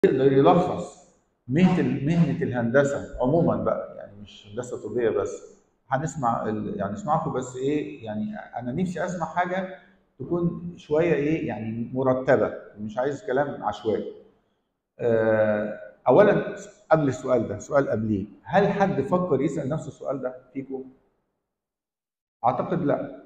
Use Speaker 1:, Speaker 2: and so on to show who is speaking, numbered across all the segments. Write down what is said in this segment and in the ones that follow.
Speaker 1: يقدر يلخص مهنه مهنه الهندسه عموما بقى يعني مش هندسه طبيه بس هنسمع ال- يعني اسمعكم بس ايه يعني انا نفسي اسمع حاجه تكون شويه ايه يعني مرتبه مش عايز كلام عشوائي آه، اولا قبل السؤال ده سؤال قبليه هل حد فكر يسال نفسه السؤال ده فيكم اعتقد لا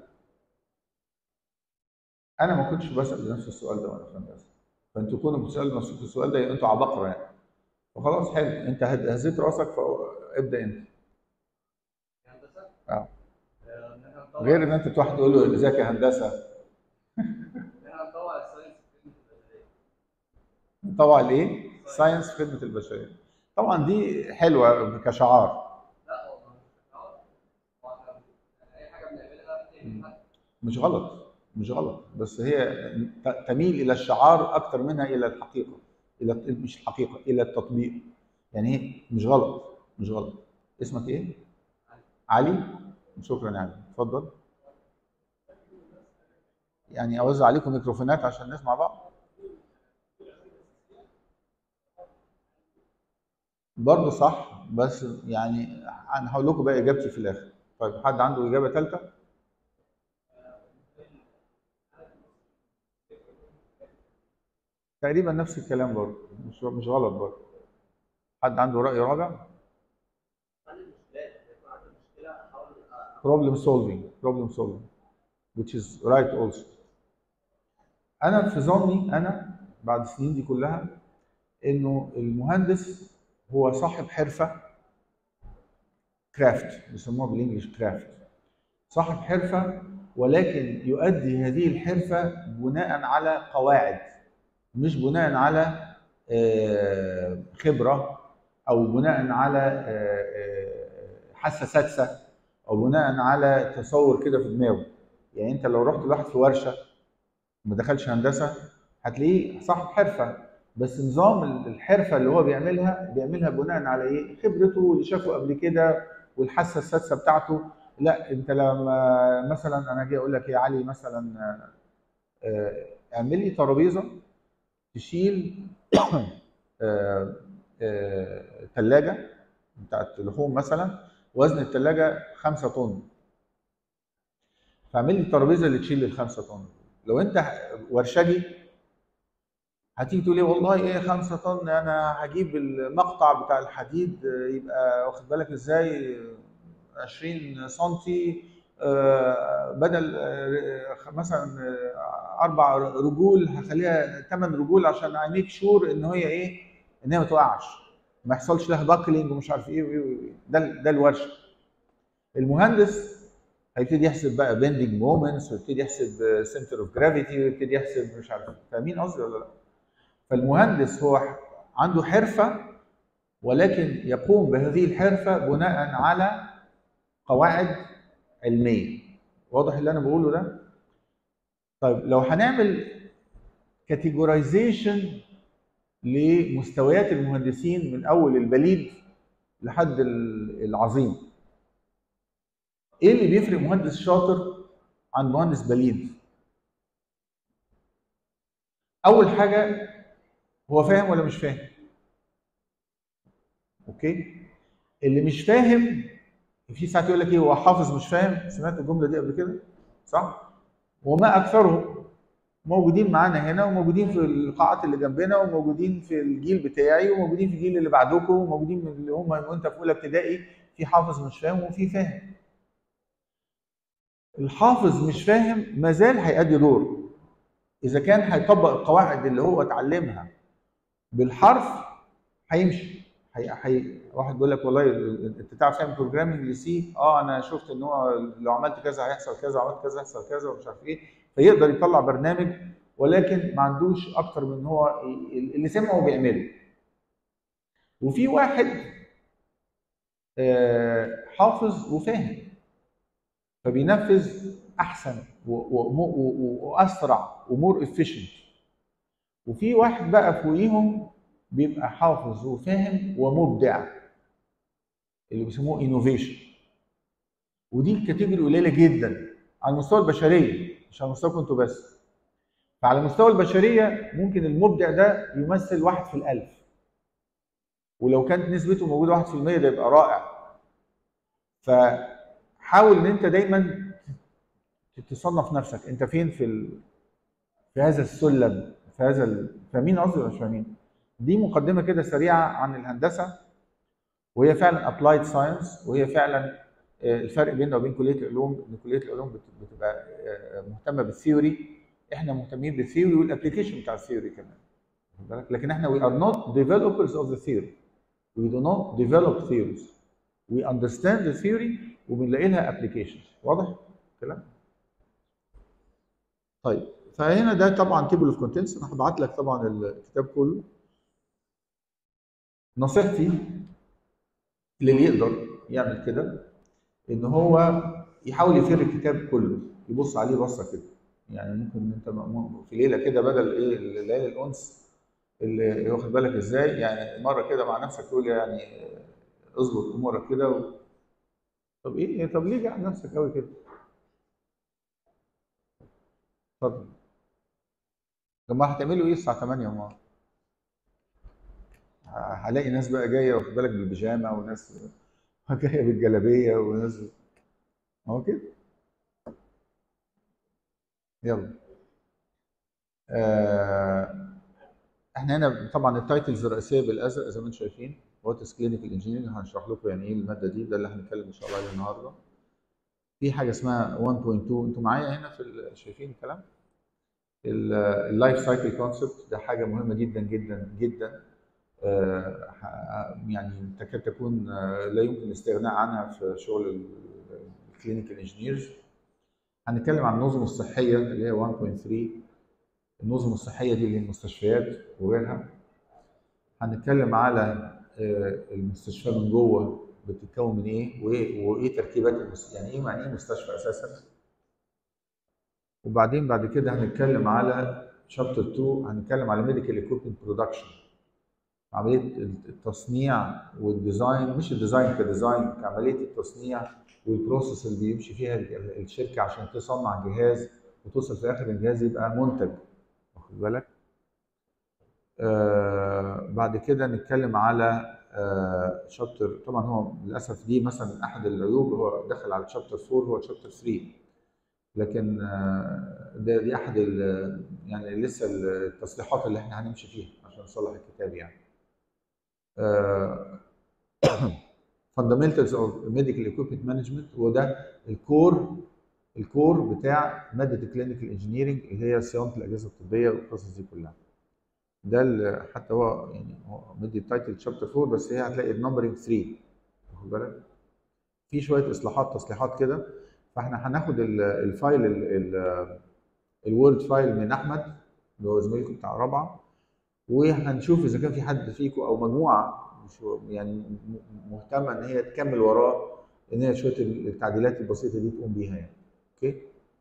Speaker 1: انا ما كنتش بسال نفس السؤال ده وانا في هندسه فانتوا كونوا بتسالوا نفسكم السؤال ده يبقى انتوا عباقره يعني فخلاص حلو انت هد- هزيت راسك فابدا انت
Speaker 2: هندسه
Speaker 1: اه
Speaker 2: آه، ان احنا نطور
Speaker 1: غير ان انت تروح تقول له ازيك يا هندسه
Speaker 2: ان احنا نطور الساينس في الخدمة البشرية.
Speaker 1: طبعا الايه؟ ساينس في خدمه البشريه طبعا دي حلوه كشعار
Speaker 2: لا هو مش هو هو احنا اي حاجه بنعملها بتعمل حد
Speaker 1: مش غلط مش غلط بس هي ت- تميل الى الشعار اكتر منها الى الحقيقه الى مش الحقيقه الى التطبيق يعني هي مش غلط مش غلط اسمك ايه؟ علي شكرا يا علي اتفضل يعني اوزع عليكم ميكروفونات عشان نسمع بعض برضه صح بس يعني انا هقول لكم بقى اجابتي في الاخر طيب حد عنده اجابه ثالثه؟ تقريبا نفس الكلام برضه مش مش غلط برضه حد عنده راي رابع؟
Speaker 2: حل المشكلات يكون عندي مشكله احاول
Speaker 1: problem solving problem solving which is right also انا في ظني انا بعد السنين دي كلها انه المهندس هو صاحب حرفه كرافت بيسموها بالانجلش كرافت صاحب حرفه ولكن يؤدي هذه الحرفه بناء على قواعد مش بناء على آه، خبره او بناء على آه، آه، حاسه سادسه او بناء على تصور كده في دماغه يعني انت لو رحت لواحد في ورشه ما دخلش هندسه هتلاقيه صاحب حرفه بس نظام الحرفه اللي هو بيعملها بيعملها بناء على ايه؟ خبرته واللي شافه قبل كده والحاسه السادسه بتاعته لا انت لما مثلا انا اجي اقول لك يا علي مثلا آه، آه، اعمل لي ترابيزه تشيل ثلاجه بتاعت لحوم مثلا وزن الثلاجه 5 طن فاعمل لي الترابيزه اللي تشيل الخمسة طن لو انت ورشجي هتيجي تقول لي والله ايه 5 طن انا هجيب المقطع بتاع الحديد آه، يبقى واخد بالك ازاي آه، 20 سنتي آه، بدل آه، مثلا آه، اربع رجول هخليها 8 رجول عشان اي ميك شور ان هي ايه ان هي ما تقعش ما يحصلش لها باكلينج ومش عارف ايه وايه وايه ده ده الورشه المهندس هيبتدي يحسب بقى بيندنج مومنتس ويبتدي يحسب سنتر اوف جرافيتي ويبتدي يحسب مش عارف فاهمين قصدي ولا لا؟ فالمهندس هو عنده حرفه ولكن يقوم بهذه الحرفه بناء على قواعد علميه واضح اللي انا بقوله ده؟ طيب لو هنعمل كاتيجورايزيشن لمستويات المهندسين من اول البليد لحد ال- العظيم ايه اللي بيفرق مهندس شاطر عن مهندس بليد اول حاجه هو فاهم ولا مش فاهم اوكي اللي مش فاهم في ساعات يقول لك ايه هو حافظ مش فاهم سمعت الجمله دي قبل كده صح وما اكثرهم موجودين معانا هنا وموجودين في القاعات اللي جنبنا وموجودين في الجيل بتاعي وموجودين في الجيل اللي بعدكم وموجودين من اللي هم وانت في اولى ابتدائي في حافظ مش فاهم وفي فاهم الحافظ مش فاهم ما زال هيأدي دور اذا كان هيطبق القواعد اللي هو اتعلمها بالحرف هيمشي هي... هي... واحد بيقول لك والله انت تعرف تعمل بروجرامنج لسي اه انا شفت ان هو لو عملت كذا هيحصل كذا وعملت كذا هيحصل كذا ومش عارف ايه فيقدر يطلع برنامج ولكن ما عندوش اكتر من هو اللي سمعه بيعمله وفي واحد آه، حافظ وفاهم فبينفذ احسن و- و- و- واسرع ومور افيشنت وفي واحد بقى فوقيهم بيبقى حافظ وفاهم ومبدع اللي بيسموه انوفيشن ودي الكاتيجوري قليله جدا على مستوى البشريه مش على مستواكم انتوا بس فعلى مستوى البشريه ممكن المبدع ده يمثل واحد في الالف ولو كانت نسبته موجوده 1% ده يبقى رائع فحاول ان انت دايما تصنف نفسك انت فين في ال... في هذا السلم في هذا ال... فاهمين قصدي ولا مش فاهمين؟ دي مقدمه كده سريعه عن الهندسه وهي فعلا ابلايد ساينس وهي فعلا آه، الفرق بيننا وبين كليه العلوم ان كليه العلوم بت- بتبقى آه، مهتمه بالثيوري احنا مهتمين بالثيوري والابلكيشن بتاع الثيوري كمان واخد بالك؟ لكن احنا we are not developers of the theory we do not develop theories we understand the theory وبنلاقي لها applications واضح الكلام طيب فهنا ده طبعا تيبل اوف كونتنتس انا هبعت لك طبعا الكتاب كله نصيحتي للي يقدر يعمل كده ان هو يحاول يفر الكتاب كله يبص عليه بصه كده يعني ممكن انت م- في ليله كده بدل ايه ليالي الانس اللي واخد بالك ازاي يعني مره كده مع نفسك تقول يعني اظبط امورك كده و... طب ايه طب ليه على نفسك قوي كده؟ اتفضل لما هتعملوا ايه الساعه 8 ما هلاقي ناس بقى جايه واخد بالك بالبيجامه وناس جايه بالجلابيه وناس هو كده يلا آه احنا هنا طبعا التايتلز الرئيسيه بالازرق زي ما انتم شايفين وات از كلينيكال انجينيرنج هنشرح لكم يعني ايه الماده دي ده اللي هنتكلم ان شاء الله عليه النهارده في حاجه اسمها 1.2 انتوا معايا هنا في ال- شايفين الكلام اللايف سايكل كونسبت ده حاجه مهمه جدا جدا جدا آه، ح- يعني تكاد تكون آه، لا يمكن الاستغناء عنها في شغل الكلينيكال انجينيرز هنتكلم عن النظم الصحيه اللي هي 1.3 النظم الصحيه دي اللي هي المستشفيات وغيرها هنتكلم على آه، المستشفى من جوه بتتكون من ايه وايه وايه تركيبات المس... يعني ايه معنى ايه مستشفى اساسا وبعدين بعد كده هنتكلم على شابتر 2 هنتكلم على ميديكال ايكويبمنت برودكشن عمليه التصنيع والديزاين مش الديزاين كديزاين كعمليه التصنيع والبروسيس اللي بيمشي فيها ال- الشركه عشان تصنع جهاز وتوصل في الاخر الجهاز يبقى منتج واخد بالك آه بعد كده نتكلم على آه شابتر طبعا هو للاسف دي مثلا احد العيوب هو دخل على شابتر 4 هو شابتر 3 لكن آه ده دي احد ال- يعني لسه التصليحات اللي احنا هنمشي فيها عشان نصلح الكتاب يعني آه fundamentals of medical equipment management وده الكور الكور بتاع ماده الكلينيكال انجينيرنج اللي هي صيانه الاجهزه الطبيه والقصص دي كلها ده اللي حتى هو يعني هو مدي التايتل شابتر 4 بس هي هتلاقي النمبرنج 3 واخد بالك في شويه اصلاحات تصليحات كده فاحنا هناخد ال- الفايل ال- ال- الوورد فايل من احمد اللي هو زميلكم بتاع رابعه وهنشوف اذا كان في حد فيكم او مجموعه مش يعني م- مهتمه ان هي تكمل وراه ان هي شويه التعديلات البسيطه دي تقوم بيها يعني اوكي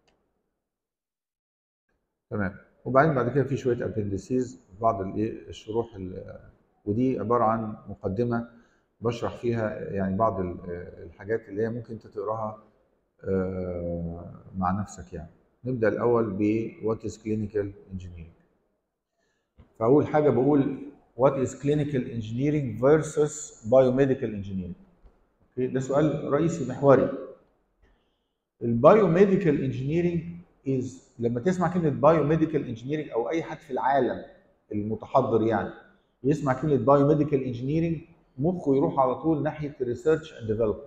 Speaker 1: تمام وبعدين بعد كده في شويه ابندسيز بعض الايه الشروح ال- ودي عباره عن مقدمه بشرح فيها يعني بعض ال- الحاجات اللي هي ممكن انت تقراها آه، مع نفسك يعني نبدا الاول ب what is clinical engineering فاول حاجه بقول what is clinical engineering versus biomedical engineering اوكي ده سؤال رئيسي محوري البايوميديكال انجينيرنج از لما تسمع كلمه بايوميديكال انجينيرنج او اي حد في العالم المتحضر يعني يسمع كلمه بايوميديكال انجينيرنج مخه يروح على طول ناحيه ريسيرش اند ديفلوبمنت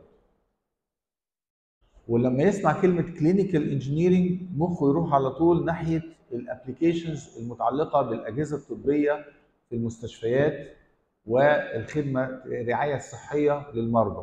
Speaker 1: ولما يسمع كلمه كلينيكال انجينيرنج مخه يروح على طول ناحيه الابلكيشنز المتعلقه بالاجهزه الطبيه في المستشفيات والخدمه الرعايه الصحيه للمرضى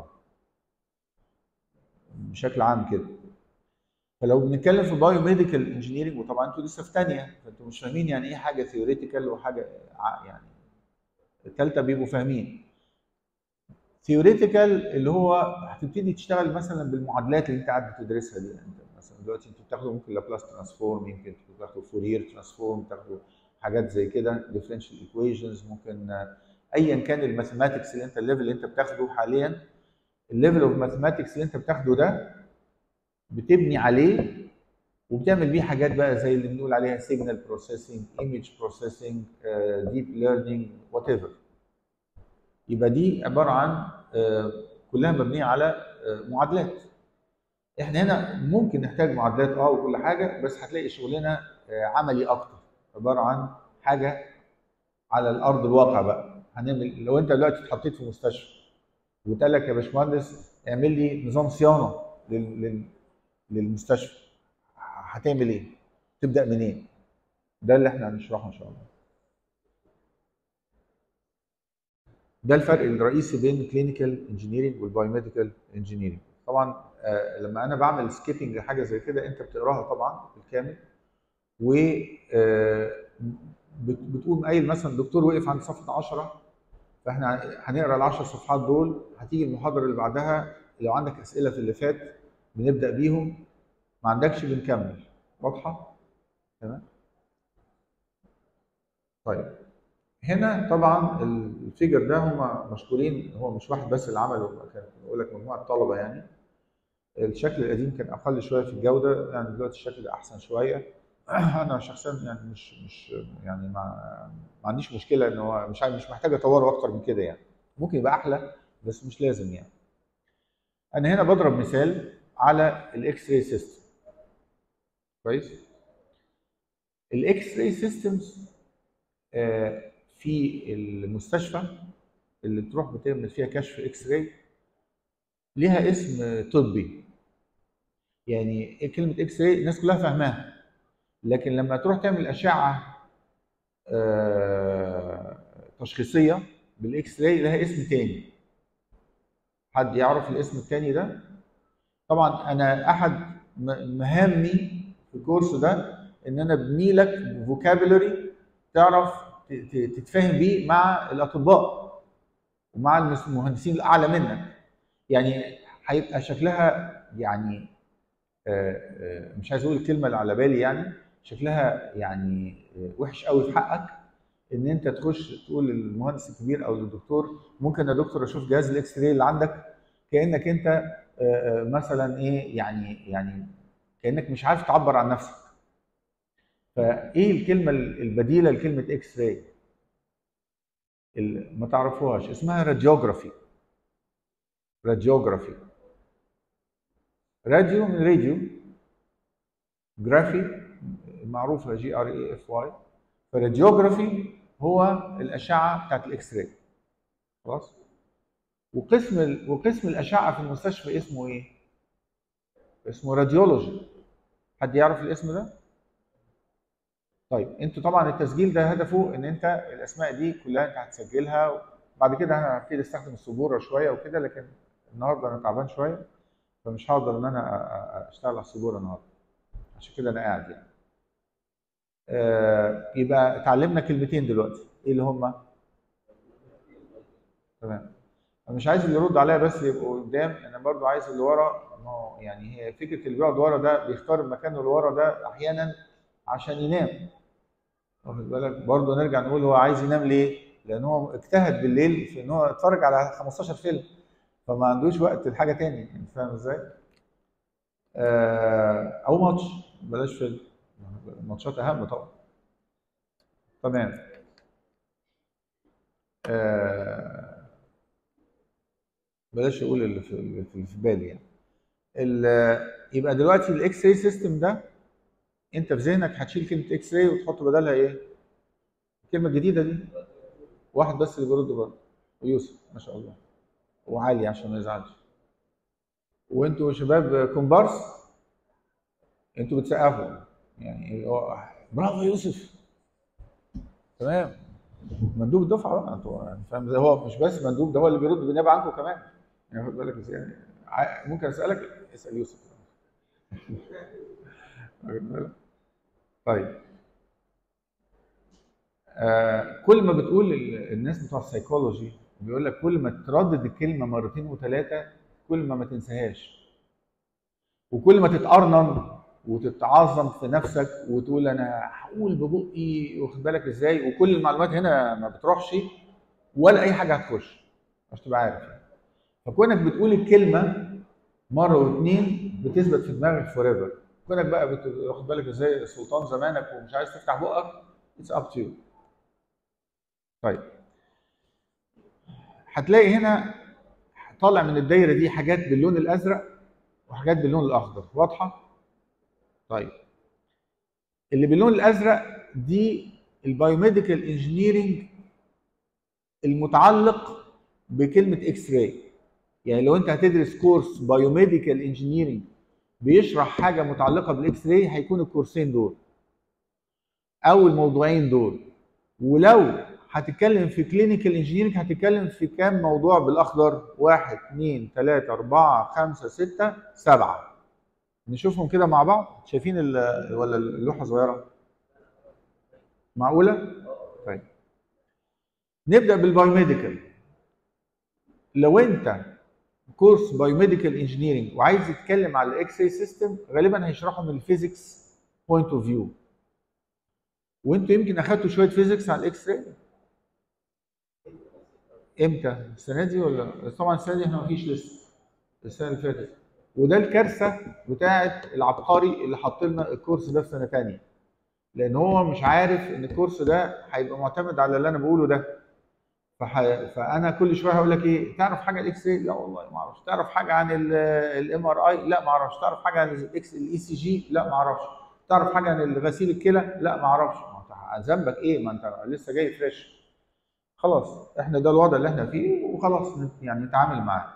Speaker 1: بشكل عام كده فلو بنتكلم في بايو ميديكال انجينيرنج وطبعا انتوا لسه في ثانيه فانتوا مش فاهمين يعني ايه حاجه ثيوريتيكال وحاجه ع- يعني الثالثه بيبقوا فاهمين ثيوريتيكال اللي هو هتبتدي تشتغل مثلا بالمعادلات اللي انت قاعد بتدرسها دي انت مثلا دلوقتي انتوا بتاخدوا ممكن لابلاس ترانسفورم يمكن تاخدوا فورير ترانسفورم تاخدوا حاجات زي كده ديفرنشال ايكويشنز ممكن آه، ايا كان الماثيماتكس اللي انت الليفل اللي انت بتاخده حاليا الليفل اوف ماثيماتكس اللي انت بتاخده ده بتبني عليه وبتعمل بيه حاجات بقى زي اللي بنقول عليها سيجنال بروسيسنج ايمج بروسيسنج ديب ليرنينج وات ايفر يبقى دي عباره عن آه، كلها مبنيه على آه، معادلات احنا هنا ممكن نحتاج معادلات اه وكل حاجه بس هتلاقي شغلنا آه، عملي اكتر عباره عن حاجه على الارض الواقع بقى هنعمل لو انت دلوقتي اتحطيت في مستشفى وقال لك يا باشمهندس اعمل لي نظام صيانه لل... لل... للمستشفى هتعمل ايه؟ تبدا منين؟ ده اللي احنا هنشرحه ان شاء الله. ده الفرق الرئيسي بين كلينيكال انجينيرنج والبايوميديكال انجينيرنج. طبعا آه لما انا بعمل سكيبنج لحاجه زي كده انت بتقراها طبعا بالكامل و آه، بت- بتقوم قايل مثلا الدكتور وقف عند صفحه 10 فاحنا هنقرا ال 10 صفحات دول هتيجي المحاضره اللي بعدها لو عندك اسئله في اللي فات بنبدا بيهم ما عندكش بنكمل واضحه تمام طيب هنا طبعا الفيجر ده هم مشكورين هو مش واحد بس اللي عمله كان بقول لك مجموعه طلبه يعني الشكل القديم كان اقل شويه في الجوده يعني دلوقتي الشكل احسن شويه انا شخصيا يعني مش مش يعني ما ما عنديش مشكله ان هو مش مش محتاج اطوره اكتر من كده يعني ممكن يبقى احلى بس مش لازم يعني انا هنا بضرب مثال على الاكس راي سيستم كويس الاكس راي سيستمز في المستشفى اللي بتروح بتعمل فيها كشف اكس راي ليها اسم طبي يعني كلمه اكس راي الناس كلها فاهماها لكن لما تروح تعمل اشعه آه، تشخيصيه بالاكس راي لها اسم تاني حد يعرف الاسم التاني ده طبعا انا احد م- مهامي في الكورس ده ان انا ابني لك فوكابولري تعرف ت- ت- تتفاهم بيه مع الاطباء ومع المس- المهندسين الاعلى منك يعني هيبقى شكلها يعني آه، آه، مش عايز اقول الكلمه اللي على بالي يعني شكلها يعني آه، وحش قوي في حقك ان انت تخش تقول للمهندس الكبير او للدكتور ممكن يا دكتور اشوف جهاز الاكس راي اللي عندك كانك انت آه، آه، مثلا ايه يعني يعني كانك مش عارف تعبر عن نفسك فايه الكلمه البديله لكلمه اكس راي ما تعرفوهاش اسمها راديوجرافي راديوجرافي راديو من راديو جرافي معروفه جي ار اي اف واي فراديوجرافي هو الاشعه بتاعت الاكس راي خلاص وقسم ال... وقسم الاشعه في المستشفى اسمه ايه؟ اسمه راديولوجي حد يعرف الاسم ده؟ طيب انتوا طبعا التسجيل ده هدفه ان انت الاسماء دي كلها انت هتسجلها بعد كده انا هبتدي استخدم السبوره شويه وكده لكن النهارده انا تعبان شويه فمش هقدر ان انا أ- أ- اشتغل على السبوره النهارده عشان كده انا قاعد يعني آه يبقى اتعلمنا كلمتين دلوقتي ايه اللي هما تمام انا مش عايز اللي يرد عليا بس يبقوا قدام انا برضو عايز اللي ورا ما هو يعني هي فكره اللي بيقعد ورا ده بيختار المكان اللي ورا ده احيانا عشان ينام واخد بالك برضه نرجع نقول هو عايز ينام ليه؟ لان هو اجتهد بالليل في ان هو يتفرج على 15 فيلم فما عندوش وقت لحاجه تاني انت فاهم ازاي؟ آه، او ماتش بلاش فيلم الماتشات اهم طبعا تمام آه، بلاش اقول اللي في اللي في في بالي يعني ال- يبقى دلوقتي الاكس راي سيستم ده انت في ذهنك هتشيل كلمه اكس راي وتحط بدلها ايه؟ الكلمه الجديده دي واحد بس اللي بيرد برضه يوسف ما شاء الله وعالي عشان ما يزعلش وانتوا شباب كومبارس انتوا بتسقفوا يعني هو برافو يوسف تمام مندوب الدفعه بقى انتوا يعني فاهم ازاي هو مش بس مندوب ده هو اللي بيرد بالنيابه عنكم كمان يعني خد بالك ازاي يعني ع- ممكن اسالك اسال يوسف واخد بالك؟ طيب آه كل ما بتقول ال- الناس بتوع السيكولوجي بيقول لك كل ما تردد الكلمه مرتين وثلاثه كل ما ما تنساهاش وكل ما تتقرنن وتتعظم في نفسك وتقول انا هقول ببقي واخد بالك ازاي وكل المعلومات هنا ما بتروحش ولا اي حاجه هتخش عشان تبقى عارف يعني. فكونك بتقول الكلمه مره واثنين بتثبت في دماغك فور ايفر كونك بقى بت- واخد بالك ازاي السلطان زمانك ومش عايز تفتح بقك اتس اب تو يو طيب هتلاقي هنا طالع من الدايره دي حاجات باللون الازرق وحاجات باللون الاخضر واضحه طيب اللي باللون الازرق دي البايوميديكال انجينيرنج المتعلق بكلمه اكس راي يعني لو انت هتدرس كورس بايوميديكال انجينيرنج بيشرح حاجه متعلقه بالاكس راي هيكون الكورسين دول او الموضوعين دول ولو هتتكلم في كلينيكال انجينيرنج هتتكلم في كام موضوع بالاخضر؟ واحد اثنين ثلاثة أربعة خمسة ستة سبعة. نشوفهم كده مع بعض شايفين ال- ولا اللوحة صغيرة؟ معقولة؟ طيب. نبدأ بالبايوميديكال. لو أنت كورس بايوميديكال انجينيرنج وعايز يتكلم على الاكس راي سيستم غالبا هيشرحه من الفيزيكس بوينت اوف فيو. وانتوا يمكن اخدتوا شويه فيزيكس على الاكس راي امتى؟ السنه دي ولا طبعا السنه دي احنا ما فيش لسه السنه اللي فاتت وده الكارثه بتاعه العبقري اللي حط لنا الكورس ده في سنه ثانيه لان هو مش عارف ان الكورس ده هيبقى معتمد على اللي انا بقوله ده فح... فانا كل شويه هقول لك ايه تعرف حاجه عن الاكس راي لا والله ما اعرفش تعرف حاجه عن الام ار اي لا ما اعرفش تعرف حاجه عن الاكس الاي سي جي لا ما اعرفش تعرف حاجه عن غسيل الكلى لا ما اعرفش ما انت ذنبك ايه ما انت لسه جاي فريش خلاص احنا ده الوضع اللي احنا فيه وخلاص نت- يعني نتعامل معاه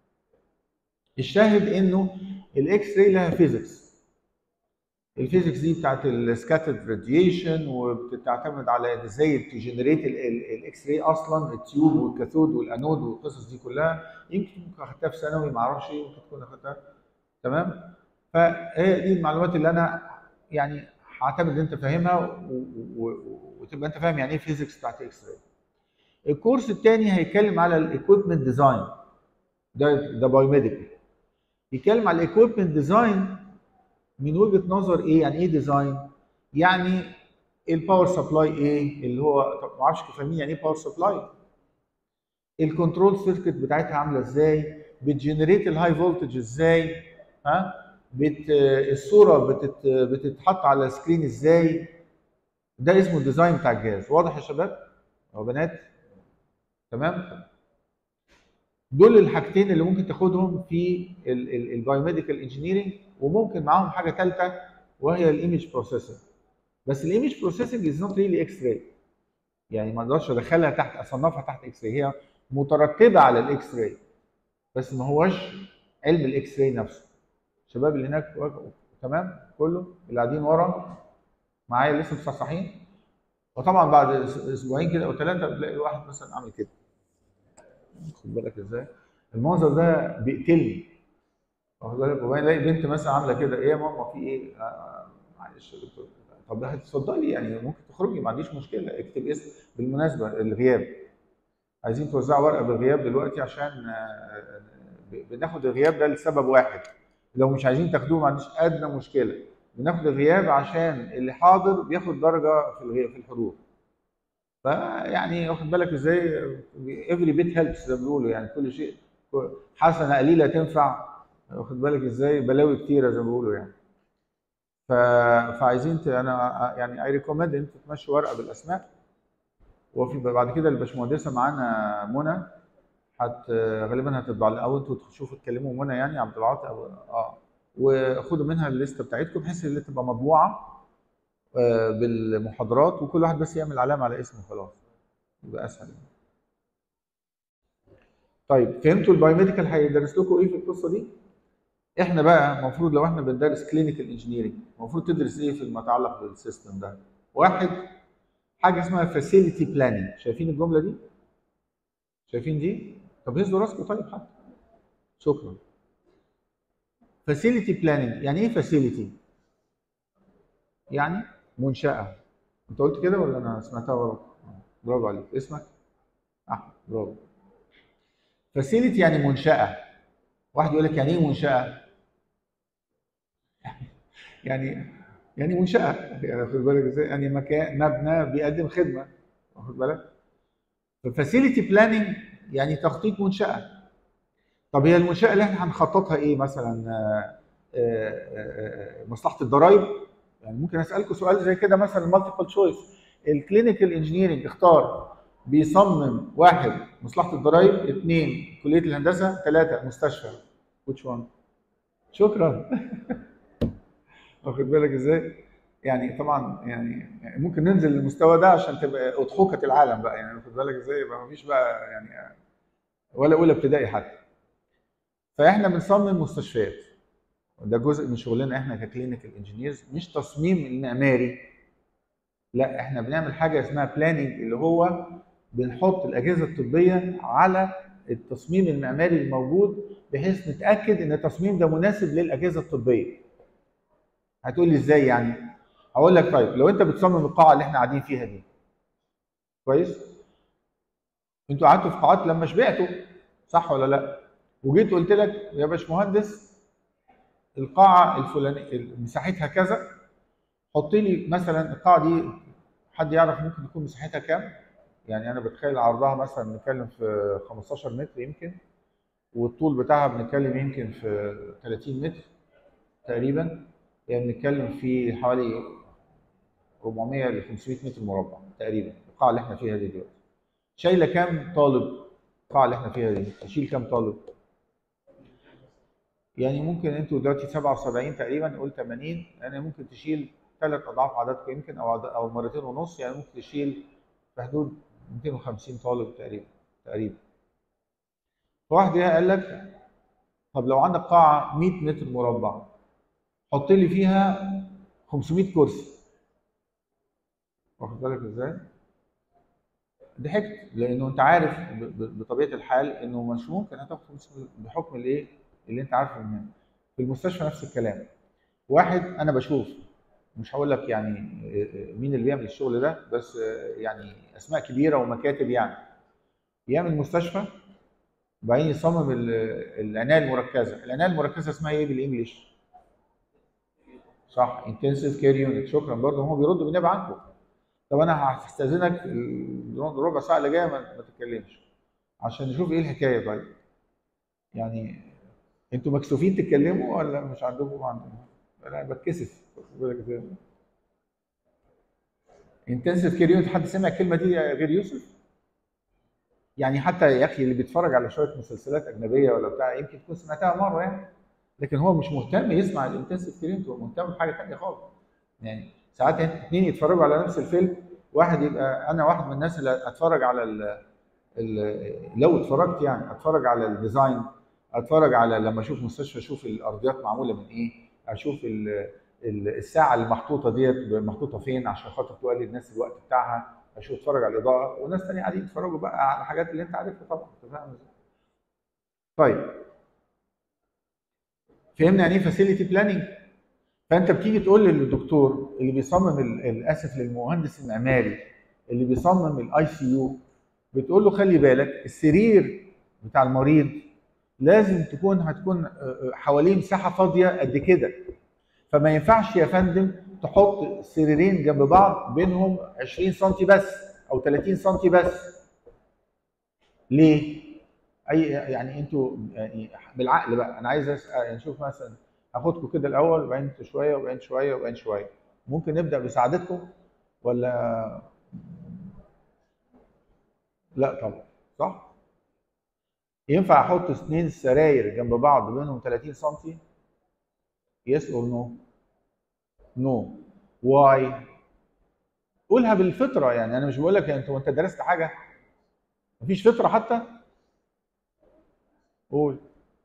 Speaker 1: الشاهد انه الاكس راي لها فيزيكس الفيزيكس دي بتاعت السكاتد راديشن وبتعتمد على ازاي تجنريت الاكس راي اصلا التيوب والكاثود والانود والقصص دي كلها يمكن ممكن اخدتها في ثانوي ما اعرفش ممكن تكون اخدتها تمام فهي دي المعلومات اللي انا يعني هعتمد ان انت فاهمها و- و- و- وتبقى انت فاهم يعني ايه فيزيكس بتاعت اكس راي الكورس الثاني هيتكلم على الايكويبمنت ديزاين ده ده بايوميديكال يتكلم على الايكويبمنت ديزاين من وجهه نظر ايه يعني ايه ديزاين يعني الباور سبلاي ايه اللي هو طب ما اعرفش فاهمين يعني ايه باور سبلاي الكنترول سيركت بتاعتها عامله ازاي بتجنريت الهاي فولتج ازاي ها بت الصوره بتت بتتحط على السكرين ازاي ده اسمه الديزاين بتاع الجهاز واضح يا شباب او بنات تمام دول الحاجتين اللي ممكن تاخدهم في البايوميديكال انجينيرنج وممكن معاهم حاجه ثالثه وهي الايمج بروسيسنج بس الايمج بروسيسنج از نوت ريلي اكس راي يعني ما اقدرش ادخلها تحت اصنفها تحت اكس راي هي مترتبه على الاكس راي بس ما هوش علم الاكس راي نفسه الشباب اللي هناك واقفوا- تمام كله اللي قاعدين ورا معايا لسه مصحصحين وطبعا بعد أس- اسبوعين كده او ثلاثه بتلاقي الواحد مثلا عامل كده خد بالك ازاي المنظر ده بيقتلني واخد بالك وبعدين الاقي بنت مثلا عامله كده ايه يا ماما في ايه؟ آه معلش يا دكتور طب اتفضلي يعني ممكن تخرجي ما عنديش مشكله اكتب اسم بالمناسبه الغياب عايزين توزعوا ورقه بالغياب دلوقتي عشان آه، ب- بناخد الغياب ده لسبب واحد لو مش عايزين تاخدوه ما عنديش ادنى مشكله بناخد الغياب عشان اللي حاضر بياخد درجه في الغياب في الحضور فيعني واخد بالك ازاي افري بيت هيلبس زي ما بيقولوا يعني كل شيء حسنه قليله تنفع واخد بالك ازاي بلاوي كتيره زي ما بيقولوا يعني ف... فعايزين ت... انا يعني اي ريكومند ان انتوا تمشوا ورقه بالاسماء وفي بعد كده الباشمهندسه معانا منى هت غالبا هتطبع او انتوا تشوفوا تكلموا منى يعني عبد العاطي او اه وخدوا منها الليسته بتاعتكم بحيث اللي تبقى مطبوعه آه، بالمحاضرات وكل واحد بس يعمل علامه على اسمه خلاص يبقى اسهل يعني. طيب فهمتوا البايوميديكال هيدرس لكم ايه في القصه دي؟ احنا بقى المفروض لو احنا بندرس كلينيكال انجينيرنج المفروض تدرس ايه فيما يتعلق بالسيستم ده؟ واحد حاجه اسمها فاسيلتي بلاننج شايفين الجمله دي؟ شايفين دي؟ طب هزوا راسكم طيب حتى شكرا فاسيلتي بلاننج يعني ايه فاسيلتي؟ يعني منشأة انت قلت كده ولا انا سمعتها غلط؟ برافو عليك اسمك؟ احمد برافو فاسيلتي يعني منشأة واحد يقول لك يعني ايه منشأة؟ يعني يعني منشأة يعني واخد بالك ازاي؟ يعني مكان مبنى بيقدم خدمة واخد بالك؟ ففاسيلتي بلاننج يعني تخطيط منشأة طب هي المنشأة اللي احنا هنخططها ايه مثلا آه، آه، آه، آه، مصلحة الضرايب يعني ممكن اسألكم سؤال زي كده مثلا مالتيبل تشويس الكلينيكال انجينيرنج اختار بيصمم واحد مصلحه الضرائب اثنين كليه الهندسه ثلاثه مستشفى which one شكرا واخد بالك ازاي يعني طبعا يعني ممكن ننزل للمستوى ده عشان تبقى اضحوكه العالم بقى يعني واخد بالك ازاي يبقى مفيش بقى يعني ولا اولى ابتدائي حتى فاحنا بنصمم مستشفيات وده جزء من شغلنا احنا ككلينيكال انجينيرز مش تصميم المعماري لا احنا بنعمل حاجه اسمها بلاننج اللي هو بنحط الاجهزه الطبيه على التصميم المعماري الموجود بحيث نتاكد ان التصميم ده مناسب للاجهزه الطبيه هتقول لي ازاي يعني هقول لك طيب لو انت بتصمم القاعه اللي احنا قاعدين فيها دي كويس انتوا قعدتوا في قاعات لما شبعتوا صح ولا لا وجيت قلت لك يا باشمهندس القاعه الفلانيه مساحتها كذا حط لي مثلا القاعه دي حد يعرف ممكن تكون مساحتها كام يعني انا بتخيل عرضها مثلا بنتكلم في 15 متر يمكن والطول بتاعها بنتكلم يمكن في 30 متر تقريبا يعني بنتكلم في حوالي 400 ل 500 متر مربع تقريبا القاعه اللي احنا فيها دي دلوقتي شايله كام طالب القاعه اللي احنا فيها دي تشيل كام طالب يعني ممكن انتوا دلوقتي 77 تقريبا نقول 80 يعني ممكن تشيل ثلاث اضعاف عددكم يمكن او عدد او مرتين ونص يعني ممكن تشيل في حدود 250 طالب تقريبا تقريبا فواحد جه قال لك طب لو عندك قاعه 100 متر مربع حط لي فيها 500 كرسي واخد بالك ازاي؟ ضحكت لانه انت عارف ب- ب- بطبيعه الحال انه مش ممكن هتاخد 500 بحكم الايه؟ اللي انت عارفه منه. في المستشفى نفس الكلام. واحد انا بشوف مش هقول لك يعني مين اللي بيعمل الشغل ده بس يعني اسماء كبيره ومكاتب يعني يعمل مستشفى وبعدين يصمم ال- العنايه المركزه، العنايه المركزه اسمها ايه بالانجلش؟ صح انتنسيف كير يونت شكرا برضه هم بيردوا بالنيابه عنكم. طب انا هستاذنك الربع ساعه اللي جايه ما ما تتكلمش عشان نشوف ايه الحكايه طيب. يعني انتوا مكسوفين تتكلموا ولا مش عندكم عندكم؟ انا بتكسف واخد بالك ازاي؟ انتنسيف كير يونت حد سمع الكلمه دي غير يوسف؟ يعني حتى يا اخي اللي بيتفرج على شويه مسلسلات اجنبيه ولا بتاع يمكن تكون سمعتها مره يعني لكن هو مش مهتم يسمع الانتنسيف كير يونت هو مهتم بحاجه ثانيه خالص يعني ساعات اثنين يتفرجوا على نفس الفيلم واحد يبقى انا واحد من الناس اللي اتفرج على ال ال لو اتفرجت يعني اتفرج على الديزاين اتفرج على لما اشوف مستشفى اشوف الارضيات معموله من ايه اشوف ال ال الساعه اللي محطوطه ديت محطوطه فين عشان خاطر تقلل الناس الوقت بتاعها اشوف اتفرج على الاضاءه وناس تانية قاعدين يتفرجوا بقى على الحاجات اللي انت عارفها طبعا انت فاهم ازاي طيب فهمنا يعني ايه فاسيلتي بلاننج فانت بتيجي تقول للدكتور اللي بيصمم ال- ال- اسف للمهندس المعماري اللي بيصمم الاي سي يو بتقول له خلي بالك السرير بتاع المريض لازم تكون هتكون آه، آه، حواليه مساحه فاضيه قد كده فما ينفعش يا فندم تحط سريرين جنب بعض بينهم 20 سم بس او 30 سم بس ليه؟ اي يعني انتوا يعني بالعقل بقى انا عايز أسأل نشوف مثلا هاخدكم كده الاول وبعدين انتوا شويه وبعدين شويه وبعدين شويه ممكن نبدا بسعادتكم ولا لا طبعا صح ينفع احط اثنين سراير جنب بعض بينهم 30 سم يس اور نو نو واي قولها بالفطره يعني انا مش بقول لك انت وانت درست حاجه مفيش فطره حتى قول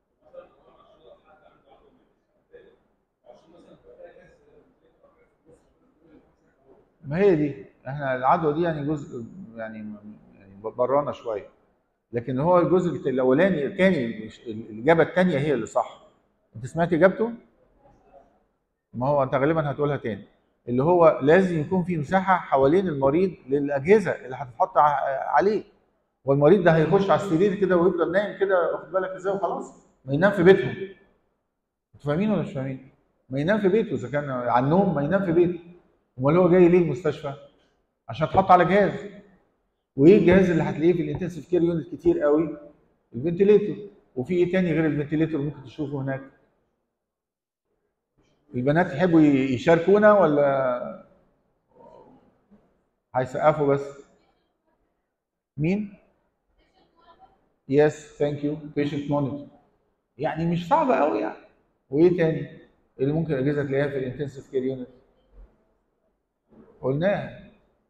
Speaker 1: ما هي دي احنا العدوى دي يعني جزء يعني يعني برانا شويه لكن هو الجزء الاولاني الثاني الاجابه الثانيه هي اللي صح انت سمعت اجابته ما هو انت غالبا هتقولها تاني اللي هو لازم يكون في مساحه حوالين المريض للاجهزه اللي هتتحط ع- عليه والمريض ده هيخش على السرير كده ويفضل نايم كده واخد بالك ازاي وخلاص ما ينام في بيتهم انتوا فاهمين ولا مش فاهمين؟ ما ينام في بيته اذا كان على النوم ما ينام في بيته امال هو جاي ليه المستشفى؟ عشان اتحط على جهاز وايه الجهاز اللي هتلاقيه في الانتنسيف كير يونت كتير قوي؟ الفنتليتور وفي ايه تاني غير الفنتليتور ممكن تشوفه هناك؟ البنات يحبوا ي- يشاركونا ولا هيسقفوا بس؟ مين يس ثانك يو بيشنت مونيتور يعني مش صعبه قوي يعني وايه تاني اللي ممكن اجهزه تلاقيها في الانتنسيف كير يونت قلناها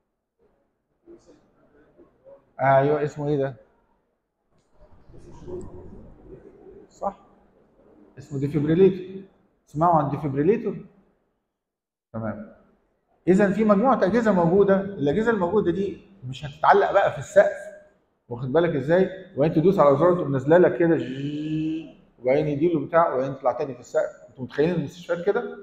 Speaker 1: ايوه اسمه ايه ده صح اسمه ديفيبريليتور تسمعوا عن ديفيبريليتور تمام اذا في مجموعه اجهزه موجوده الاجهزه الموجوده دي مش هتتعلق بقى في السقف واخد بالك ازاي وبعدين تدوس على زرار تقوم نازله لك كده جيييي، وبعدين يديله بتاع وبعدين تطلع تاني في السقف انتوا متخيلين المستشفيات كده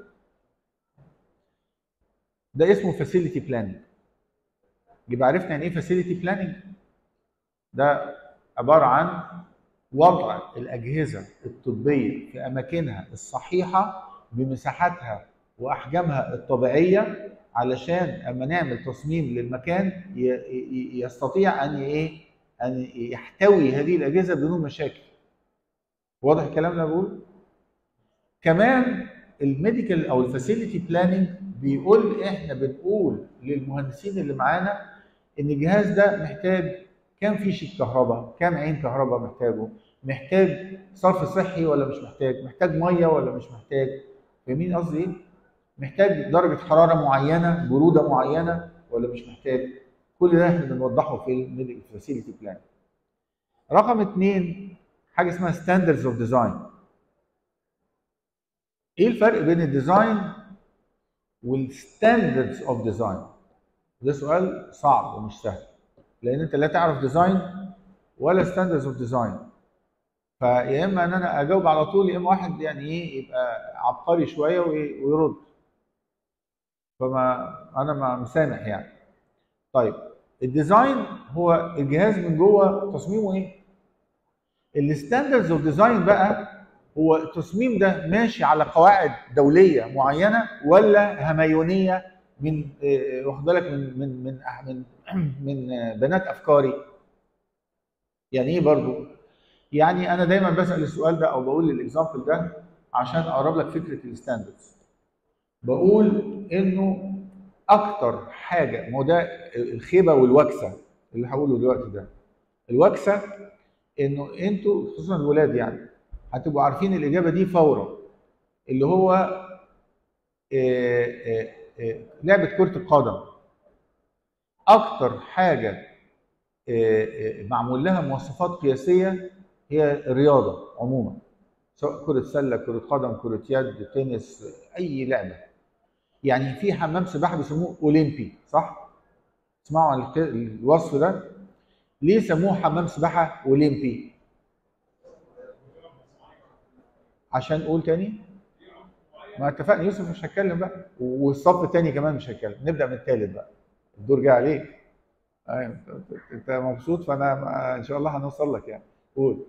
Speaker 1: ده اسمه فاسيلتي بلاننج يبقى عرفنا يعني ايه فاسيلتي بلاننج ده عباره عن وضع الاجهزه الطبيه في اماكنها الصحيحه بمساحاتها واحجامها الطبيعيه علشان اما نعمل تصميم للمكان ي- ي- يستطيع ان ايه ان يحتوي هذه الاجهزه بدون مشاكل واضح الكلام اللي أنا بقوله كمان الميديكال او الفاسيلتي بلاننج بيقول احنا بنقول للمهندسين اللي معانا ان الجهاز ده محتاج كام فيشه كهرباء كام عين كهرباء محتاجه محتاج صرف صحي ولا مش محتاج محتاج ميه ولا مش محتاج فاهمين قصدي ايه محتاج درجه حراره معينه بروده معينه ولا مش محتاج كل ده احنا بنوضحه في الميديكال فاسيلتي بلان رقم اثنين حاجه اسمها ستاندردز اوف ديزاين ايه الفرق بين الديزاين والستاندردز اوف ديزاين ده سؤال صعب ومش سهل لان انت لا تعرف ديزاين ولا ستاندردز اوف ديزاين فيا اما ان انا اجاوب على طول يا اما واحد يعني ايه يبقى عبقري شويه وي- ويرد فما انا ما مسامح يعني طيب الديزاين هو الجهاز من جوه تصميمه ايه الستاندردز اوف ديزاين بقى هو التصميم ده ماشي على قواعد دوليه معينه ولا هميونيه من آه، واخد بالك من من من من من آه، بنات افكاري يعني ايه برضو يعني انا دايما بسال السؤال ده او بقول الاكزامبل ده عشان اقرب لك فكره الستاندردز بقول انه اكتر حاجه ما هو ده الخيبه والوكسه اللي هقوله دلوقتي ده الوكسه انه انتوا خصوصا الولاد يعني هتبقوا عارفين الاجابه دي فورا اللي هو آه، آه، آه، لعبه كره القدم اكتر حاجه آه، آه، معمول لها مواصفات قياسيه هي الرياضه عموما سواء كره سله كره قدم كره يد تنس اي لعبه يعني في حمام سباحه بيسموه اولمبي صح تسمعوا عن الك- الوصف ده ليه سموه حمام سباحه اولمبي عشان قول تاني ما اتفقنا يوسف مش هيتكلم بقى والصف التاني كمان مش هيتكلم نبدا من التالت بقى الدور جاي عليك ايوه أنت- أنت- انت مبسوط فانا ما- ان شاء الله هنوصل لك يعني قول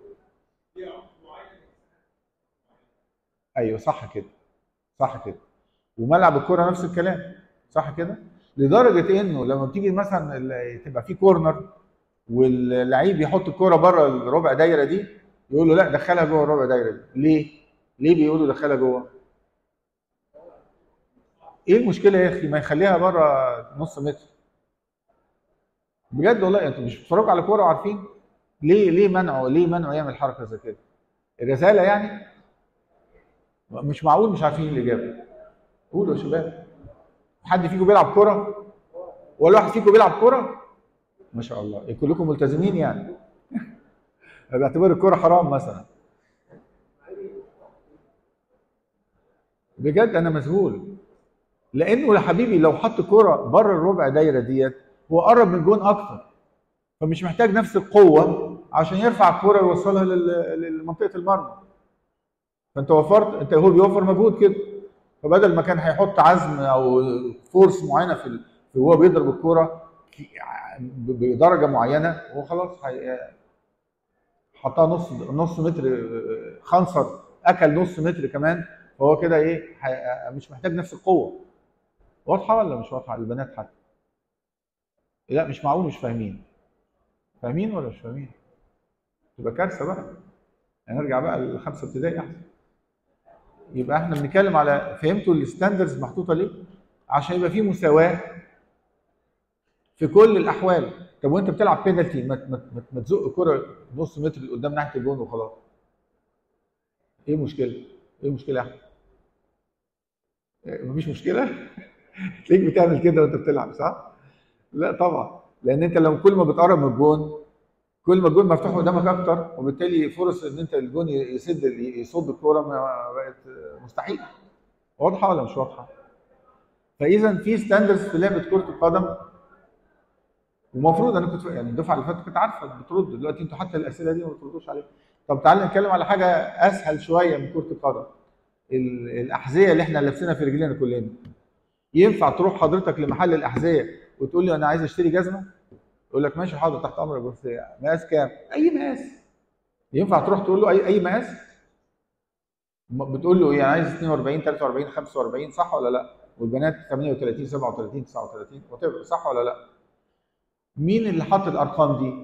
Speaker 1: ايوه صح كده صح كده وملعب الكوره نفس الكلام صح كده لدرجه انه لما بتيجي مثلا ال- تبقى في كورنر واللعيب يحط الكوره بره الربع دايره دي يقول له لا دخلها جوه الربع دايره دي ليه ليه بيقولوا دخلها جوه ايه المشكله يا اخي ما يخليها بره نص متر بجد والله انتوا مش بتتفرجوا على كوره وعارفين ليه ليه منعه ليه منعه يعمل حركه زي كده الرساله يعني مش معقول مش عارفين الاجابه قولوا يا شباب حد فيكم بيلعب كوره ولا واحد فيكم بيلعب كوره ما شاء الله كلكم ملتزمين يعني باعتبار الكوره حرام مثلا بجد انا مذهول لانه يا حبيبي لو حط كوره بره الربع دايره ديت هو قرب من الجون اكتر فمش محتاج نفس القوه عشان يرفع الكوره ويوصلها لل- لمنطقه المرمى فانت وفرت انت هو بيوفر مجهود كده فبدل ما كان هيحط عزم او فورس معينه في ال- في وهو بيضرب الكوره ك- ب- بدرجه معينه هو خلاص هي- حطها نص نص متر خنصر اكل نص متر كمان فهو كده ايه هي- مش محتاج نفس القوه واضحه ولا مش واضحه البنات حتى لا مش معقول مش فاهمين فاهمين ولا مش فاهمين تبقى كارثه بقى هنرجع بقى لخمسه ابتدائي احسن يبقى احنا بنتكلم على فهمتوا الستاندرز محطوطه ليه عشان يبقى في مساواه في كل الاحوال طب وانت بتلعب بينالتي ما ما ما- ما تزق كرة نص متر قدام ناحيه الجون وخلاص ايه المشكله؟ ايه المشكله يا احمد؟ إيه، مفيش مشكله؟ تلاقيك بتعمل كده وانت بتلعب صح؟ لا طبعا لان انت لو كل ما بتقرب من الجون كل ما الجون مفتوح قدامك اكتر وبالتالي فرص ان انت الجون يسد يصد الكوره ما- بقت مستحيل واضحه ولا مش واضحه؟ فاذا في ستاندردز في لعبه كره القدم ومفروض انا كنت يعني الدفعه اللي فاتت كنت عارفه بترد دلوقتي انتوا حتى الاسئله دي ما بتردوش عليها طب تعالى نتكلم على حاجه اسهل شويه من كره القدم ال- الاحذيه اللي احنا لابسينها في رجلينا كلنا ينفع تروح حضرتك لمحل الاحذيه وتقول لي انا عايز اشتري جزمه يقول لك ماشي حاضر تحت امرك بس مقاس كام اي مقاس ينفع تروح تقول له اي اي مقاس م- بتقول له ايه عايز 42 43 45 صح ولا لا والبنات 38 37 39 وات صح ولا لا مين اللي حط الارقام دي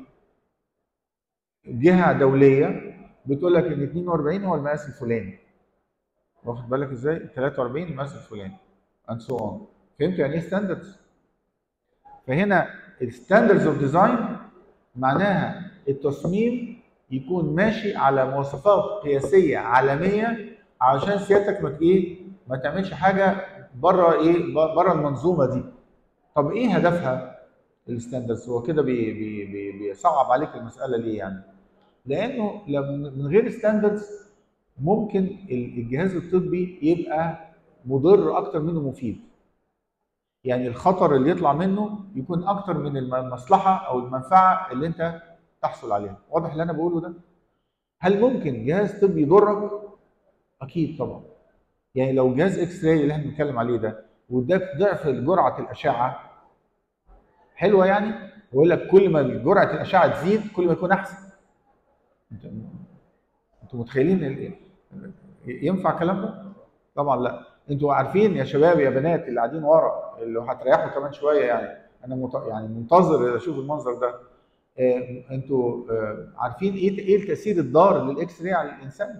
Speaker 1: جهه دوليه بتقول لك ان 42 هو المقاس الفلاني واخد بالك ازاي 43 المقاس الفلاني and so on فهمت يعني ايه ستاندردز فهنا الستاندردز اوف ديزاين معناها التصميم يكون ماشي على مواصفات قياسيه عالميه علشان سيادتك ما ايه ما تعملش حاجه بره ايه بره المنظومه دي طب ايه هدفها الستاندردز هو كده بي بي بي بيصعب عليك المساله ليه يعني لانه لما من غير ستاندردز ممكن ال- الجهاز الطبي يبقى مضر اكتر منه مفيد يعني الخطر اللي يطلع منه يكون اكتر من الم- المصلحه او المنفعه اللي انت تحصل عليها واضح اللي انا بقوله ده هل ممكن جهاز طبي يضرك اكيد طبعا يعني لو جهاز اكس راي اللي احنا بنتكلم عليه ده واداك ضعف جرعه الاشعه حلوه يعني ويقول لك كل ما جرعه الاشعه تزيد كل ما يكون احسن انت- انتوا متخيلين ال- ينفع الكلام ده؟ طبعا لا انتوا عارفين يا شباب يا بنات اللي قاعدين ورا اللي هتريحوا كمان شويه يعني انا مت... يعني منتظر اشوف المنظر ده آه، انتوا آه، عارفين ايه ايه التاثير الضار للاكس راي على الانسان؟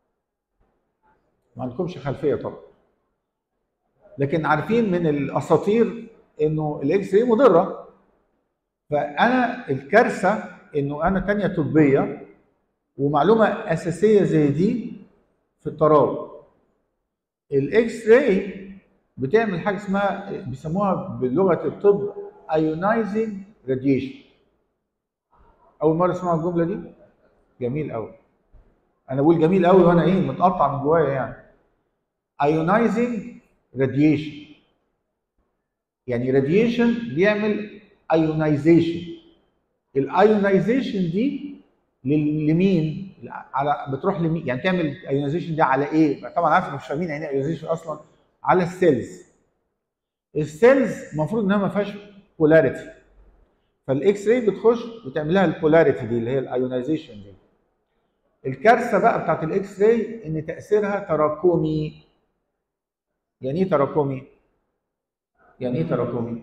Speaker 1: ما عندكمش خلفيه طبعا لكن عارفين من الاساطير انه الاكس راي مضره فانا الكارثه انه انا تانية طبيه ومعلومه اساسيه زي دي في التراوح الاكس راي بتعمل حاجه اسمها بيسموها بلغه الطب ايونايزنج راديشن اول مره اسمع الجمله دي جميل قوي انا بقول جميل قوي وانا ايه متقطع من جوايا يعني ايونايزنج راديشن يعني راديشن بيعمل ايونايزيشن الايونايزيشن دي لل- لمين على بتروح لمين يعني تعمل الايونايزيشن دي على ايه طبعا عارف مش فاهمين يعني ايه ايونايزيشن اصلا على السيلز السيلز المفروض انها ما فيهاش بولاريتي فالاكس راي بتخش وتعمل لها البولاريتي دي اللي هي الايونايزيشن دي الكارثه بقى بتاعت الاكس راي ان تاثيرها تراكمي يعني ايه تراكمي يعني ايه تراكمي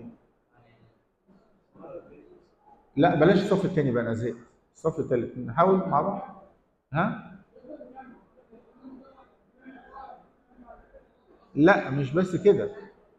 Speaker 1: لا بلاش الصف الثاني بقى انا زهقت الصف الثالث نحاول مع بعض ها لا مش بس كده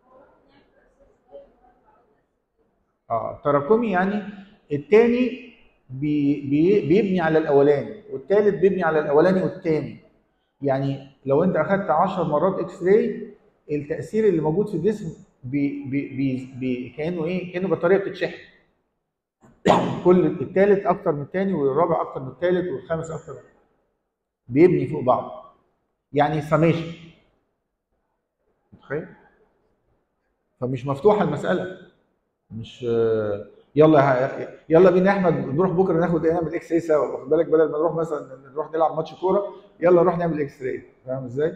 Speaker 1: اه تراكمي يعني الثاني بي بي بيبني على الاولاني والثالث بيبني على الاولاني والثاني يعني لو انت اخذت 10 مرات اكس راي التاثير اللي موجود في الجسم بي بي بي بي كانه ايه كانه بطاريه بتتشحن كل الثالث اكتر من الثاني والرابع اكتر من الثالث والخامس اكتر من بيبني فوق بعض يعني سميشن متخيل فمش مفتوحه المساله مش آه، يلا ه- يلا بينا يا احمد نروح بكره ناخد نعمل اكس راي سوا واخد بالك بدل ما نروح مثلا نروح نلعب ماتش كوره يلا نروح نعمل اكس راي فاهم ازاي؟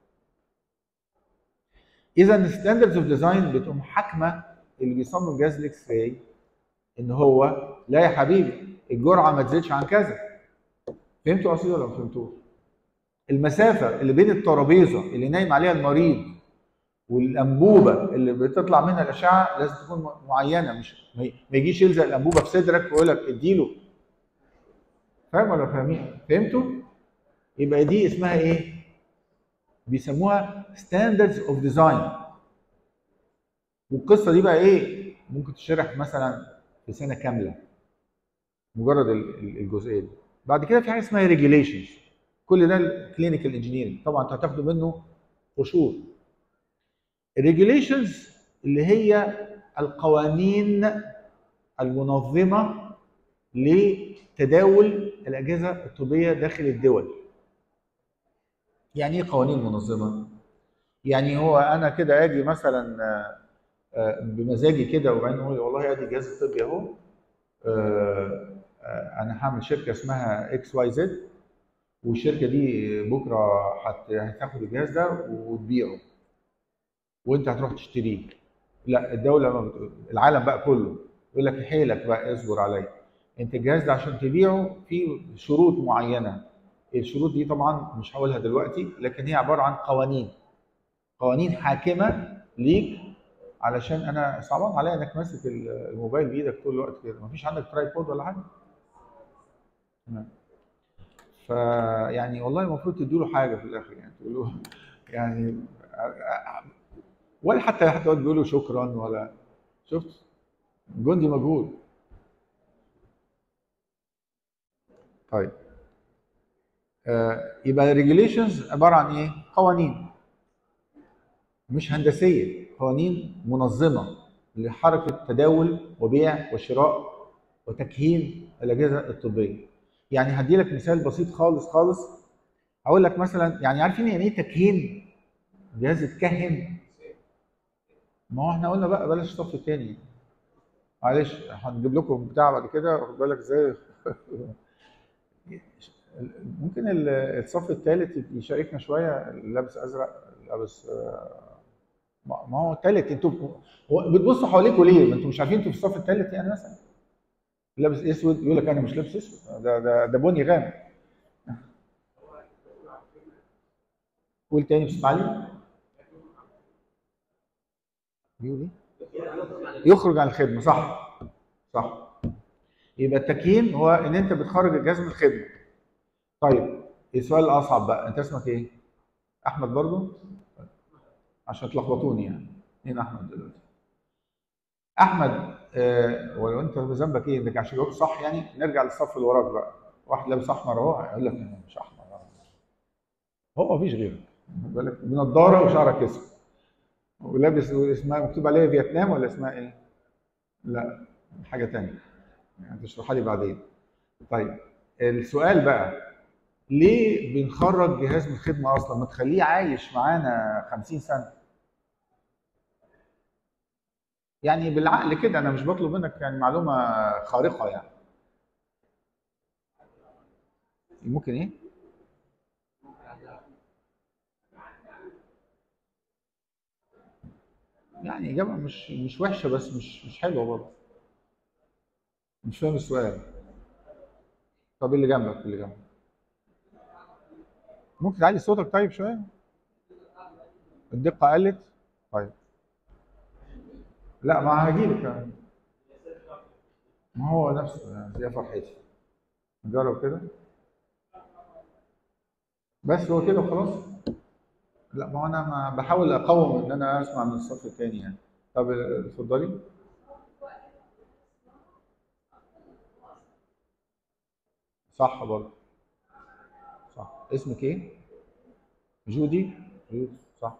Speaker 1: اذا الستاندردز اوف ديزاين بتقوم حاكمه اللي بيصمم جهاز الاكس راي ان هو لا يا حبيبي الجرعه ما تزيدش عن كذا فهمتوا قصدي ولا ما فهمتوش؟ المسافه اللي بين الترابيزه اللي نايم عليها المريض والانبوبه اللي بتطلع منها الاشعه لازم تكون معينه مش ما ما يجيش يلزق الانبوبه في صدرك ويقول لك اديله فاهم ولا فاهمين؟ فهمتوا؟ يبقى دي اسمها ايه؟ بيسموها ستاندردز اوف ديزاين والقصه دي بقى ايه؟ ممكن تشرح مثلا في سنه كامله مجرد ال- ال- الجزئيه دي بعد كده في حاجه اسمها ريجيليشنز كل ده الكلينيكال انجينيرنج طبعا انتوا هتاخدوا منه قشور الريجيليشنز اللي هي القوانين المنظمه لتداول الاجهزه الطبيه داخل الدول يعني ايه قوانين منظمه يعني هو انا كده اجي مثلا آه، آه، بمزاجي كده وبعدين اقول والله ادي جهاز طبي اهو آه، آه، انا هعمل شركه اسمها اكس واي زد والشركه دي بكره هت- هتاخد الجهاز ده وتبيعه وانت هتروح تشتريه لا الدوله ما بت... العالم بقى كله يقول لك حيلك بقى اصبر عليا انت الجهاز ده عشان تبيعه في شروط معينه الشروط دي طبعا مش هقولها دلوقتي لكن هي عباره عن قوانين قوانين حاكمه ليك علشان انا صعبان عليا انك ماسك ال- الموبايل بايدك طول الوقت كده مفيش عندك ترايبود ولا حاجه تمام. فيعني والله المفروض تدوا له حاجه في الاخر يعني تقولوا يعني ولا حتى حتى يقعد بيقولوا شكرا ولا شفت جندي مجهول طيب آه يبقى الريجوليشنز عباره عن ايه؟ قوانين مش هندسيه قوانين منظمه لحركه تداول وبيع وشراء وتكهين الاجهزه الطبيه يعني هدي لك مثال بسيط خالص خالص هقول لك مثلا يعني عارفين يعني ايه تكهين جهاز يتكهن ما هو احنا قلنا بقى بلاش الصف التاني معلش هنجيب لكم بتاع بعد كده واخد بالك ازاي ممكن ال- الصف الثالث يشاركنا شويه اللي لابس ازرق اللي لابس آه، ما ما هو الثالث انتوا هو بتبصوا حواليكوا ليه؟ ما انتوا مش عارفين انتوا في الصف الثالث يعني مثلا لابس اسود يقول لك انا مش لابس اسود ده ده ده بني غامق قول تاني بصوت عالي بيقول ايه؟ يخرج عن الخدمه صح صح يبقى التكيين هو ان انت بتخرج الجهاز من الخدمه طيب السؤال الاصعب بقى انت اسمك ايه؟ احمد برضو؟ عشان تلخبطوني يعني مين احمد دلوقتي؟ احمد آه ولو انت ذنبك ايه انك عشان جاوبت صح يعني نرجع للصف اللي وراك بقى واحد لابس احمر اهو هيقول لك أنا مش احمر هو مفيش غيرك خد بالك بنضاره وشعرك اسود ولابس اسمها مكتوب عليها فيتنام ولا اسمها ايه؟ لا حاجه تانية يعني تشرحها لي بعدين طيب السؤال بقى ليه بنخرج جهاز من الخدمه اصلا ما تخليه عايش معانا 50 سنه يعني بالعقل كده انا مش بطلب منك يعني معلومه خارقه يعني ممكن ايه يعني اجابه مش مش وحشه بس مش مش حلوه برضه مش فاهم السؤال طب اللي جنبك اللي جنبك ممكن تعلي صوتك طيب شويه الدقه قلت طيب لا ما هجيلك ما هو نفسه زي فرحتي نجرب كده بس هو كده وخلاص لا ما هو انا ما بحاول اقاوم ان انا اسمع من الصف الثاني يعني طب اتفضلي صح برضه صح اسمك ايه جودي جودي صح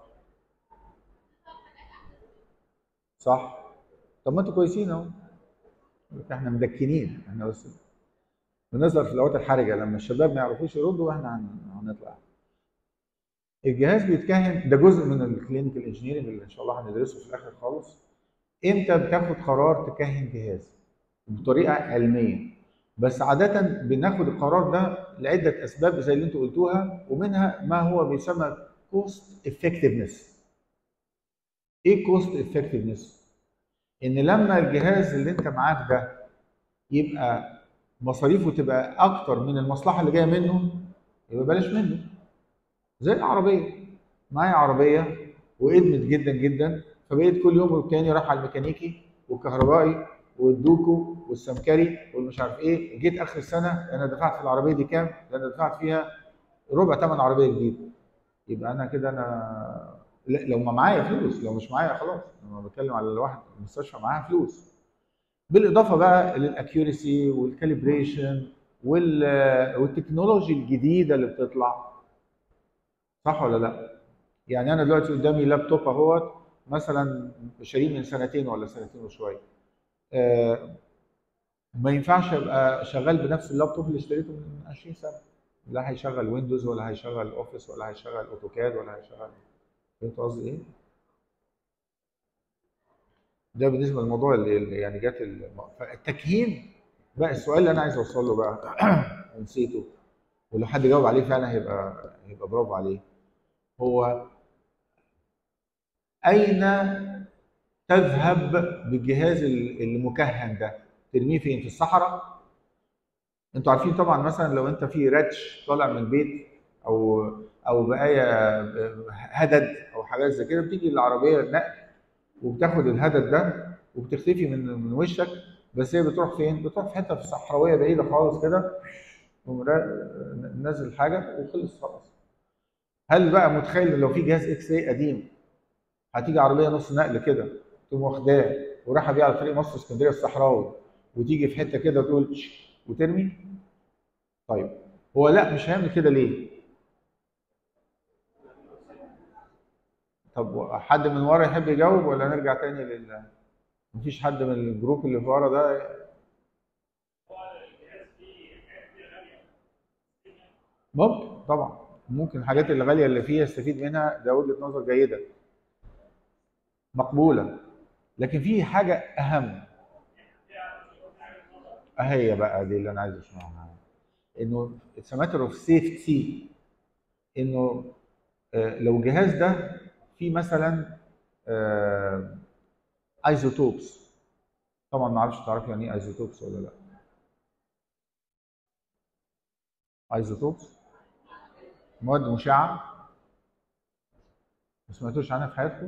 Speaker 1: صح طب ما انتوا كويسين اهو احنا مدكنين احنا بس بنظهر في الاوقات الحرجه لما الشباب ما يعرفوش يردوا واحنا هن- هنطلع الجهاز بيتكهن ده جزء من الكلينيكال انجينيرنج اللي ان شاء الله هندرسه في الاخر خالص امتى بتاخد قرار تكهن جهاز بطريقه علميه بس عاده بناخد القرار ده لعده اسباب زي اللي انتوا قلتوها ومنها ما هو بيسمى كوست افكتفنس ايه كوست افكتفنس ان لما الجهاز اللي انت معاك ده يبقى مصاريفه تبقى اكتر من المصلحه اللي جايه منه يبقى بلاش منه زي العربيه معايا عربيه وادمت جدا جدا فبقيت كل يوم والتاني رايح على الميكانيكي والكهربائي والدوكو والسمكري والمش عارف ايه جيت اخر السنه انا دفعت في العربيه دي كام؟ ده انا دفعت فيها ربع ثمن عربيه جديده يبقى انا كده انا لا لو ما معايا فلوس لو مش معايا خلاص انا بتكلم على الواحد المستشفى معاها فلوس بالاضافه بقى للاكيورسي والكاليبريشن والتكنولوجي الجديده اللي بتطلع صح ولا لا؟ يعني انا دلوقتي قدامي لابتوب اهوت مثلا شاريه من سنتين ولا سنتين وشويه آه، ما ينفعش ابقى شغال بنفس اللابتوب اللي اشتريته من 20 سنه لا هيشغل ويندوز ولا هيشغل اوفيس ولا هيشغل اوتوكاد ولا هيشغل فهمت قصدي ايه؟ ده بالنسبه للموضوع اللي اللي يعني جت الم- فالتكهين بقى السؤال اللي انا عايز اوصل له بقى ونسيته ولو حد جاوب عليه فعلا هيبقى هيبقى برافو عليه هو اين تذهب بالجهاز ال- المكهن ده ترميه فين في الصحراء انتوا عارفين طبعا مثلا لو انت في راتش طالع من البيت او او بقايا هدد او حاجات زي كده بتيجي العربيه نقل وبتاخد الهدد ده وبتختفي من من وشك بس هي بتروح فين؟ بتروح في حته في صحراويه بعيده خالص كده تقوم را- نازل حاجه وخلص خلاص. هل بقى متخيل إن لو في جهاز اكس راي قديم هتيجي عربيه نص نقل كده تقوم واخداه ورايحه بيه على طريق مصر اسكندريه الصحراوي وتيجي في حته كده تقول تش وترمي؟ طيب هو لا مش هيعمل كده ليه؟ طب حد من ورا يحب يجاوب ولا نرجع تاني لل مفيش حد من الجروب اللي في ورا ده ممكن طبعا ممكن الحاجات اللي غاليه اللي فيها يستفيد منها ده وجهه نظر جيده مقبوله لكن في حاجه اهم اهي بقى دي اللي انا عايز اسمعها انه اتس ماتر اوف سيفتي انه آه، لو الجهاز ده فيه مثلا ايزوتوبس طبعا ما اعرفش تعرف يعني ايه ايزوتوبس ولا لا ايزوتوبس مواد مشعه ما سمعتوش عنها في حياتكم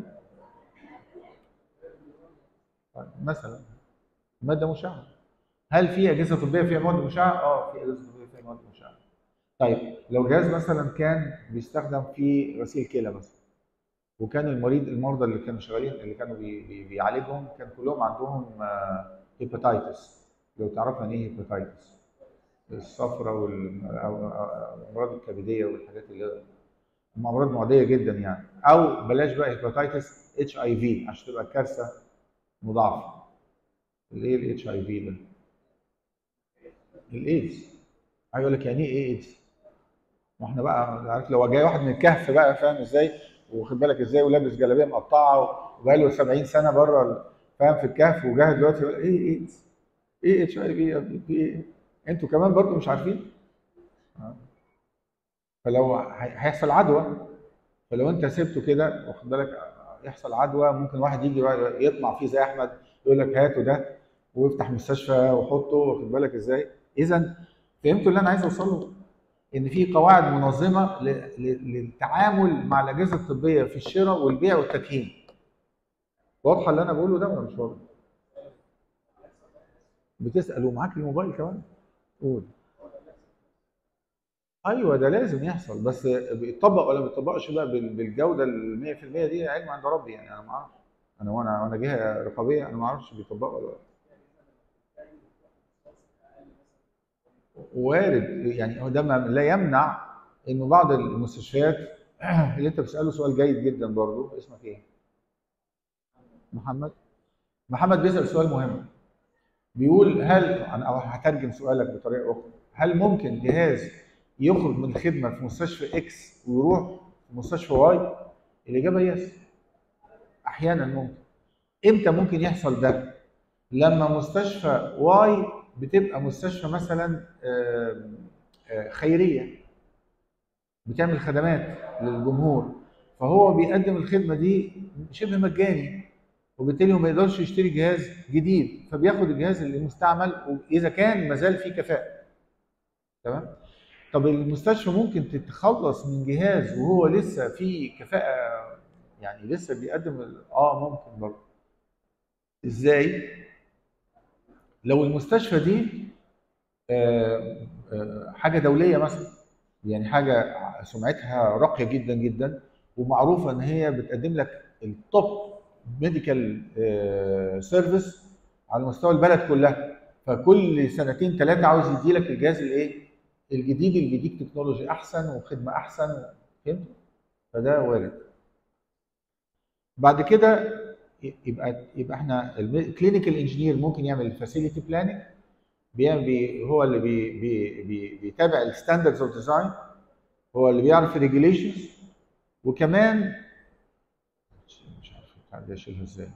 Speaker 1: طيب مثلا ماده مشعه هل في اجهزه طبيه فيها مواد مشعه اه في اجهزه طبيه فيها مواد مشعه طيب لو جهاز مثلا كان بيستخدم في غسيل كلى مثلا وكان المريض المرضى اللي كانوا شغالين اللي كانوا بي بي بيعالجهم كان كلهم عندهم هيباتيتس لو تعرفوا يعني ايه هيباتيتس الصفرة والامراض الكبديه والحاجات اللي هم امراض معديه جدا يعني او بلاش بقى هيباتيتس اتش اي في عشان تبقى كارثه مضاعفه الايه الاتش اي في ده الايدز هيقول لك يعني ايه ايدز ما احنا بقى عارف لو جاي واحد من الكهف بقى فاهم ازاي واخد بالك ازاي ولابس جلابيه مقطعه وبقاله 70 سنه بره فاهم في الكهف وجاي دلوقتي يقول ايه ايدز ايه اتش اي في يا ابني في ايه انتوا كمان برضو مش عارفين آه. فلو هي- هيحصل عدوى فلو انت سبته كده واخد بالك يحصل عدوى ممكن واحد يجي بقى يطمع فيه زي احمد يقول لك هاته ده ويفتح مستشفى وحطه واخد بالك ازاي اذا فهمتوا اللي انا عايز اوصله ان في قواعد منظمه ل- ل- للتعامل مع الاجهزه الطبيه في الشراء والبيع والتكهين واضحه اللي انا بقوله ده ولا مش واضح بتسال ومعاك الموبايل كمان قول ايوه ده لازم يحصل بس بيطبق ولا ما بيطبقش بقى بال- بالجوده ال 100% دي علم عند ربي يعني انا ما اعرفش انا وانا وانا جهه رقابيه انا ما اعرفش بيطبقوا ولا لا وارد يعني هو ده ما- لا يمنع انه بعض المستشفيات اللي انت بتساله سؤال جيد جدا برضه اسمك ايه؟ محمد محمد بيسال سؤال مهم بيقول هل انا أو هترجم سؤالك بطريقه اخرى هل ممكن جهاز يخرج من الخدمه في مستشفى اكس ويروح في مستشفى واي؟ الاجابه يس احيانا ممكن امتى ممكن يحصل ده؟ لما مستشفى واي بتبقى مستشفى مثلا آم، آه، خيريه بتعمل خدمات للجمهور فهو بيقدم الخدمه دي شبه مجاني وبالتالي هو ما يقدرش يشتري جهاز جديد فبياخد الجهاز اللي مستعمل واذا كان ما زال فيه كفاءه تمام طب المستشفى ممكن تتخلص من جهاز وهو لسه فيه كفاءه يعني لسه بيقدم ال- اه ممكن برضه ازاي لو المستشفى دي آه، آه، حاجه دوليه مثلا يعني حاجه سمعتها راقيه جدا جدا ومعروفه ان هي بتقدم لك التوب ميديكال سيرفيس على مستوى البلد كلها فكل سنتين ثلاثه عاوز يديلك الجهاز الايه الجديد اللي بيديك تكنولوجي احسن وخدمه احسن فهمت فده وارد بعد كده يبقى يبقى احنا الكلينيكال انجينير ممكن يعمل الفاسيلتي بلاننج بيعمل بي هو اللي بي بي بي بيتابع الستاندردز اوف ديزاين هو اللي بيعرف الريجوليشنز وكمان مش عارف البتاع دي اشيلها ازاي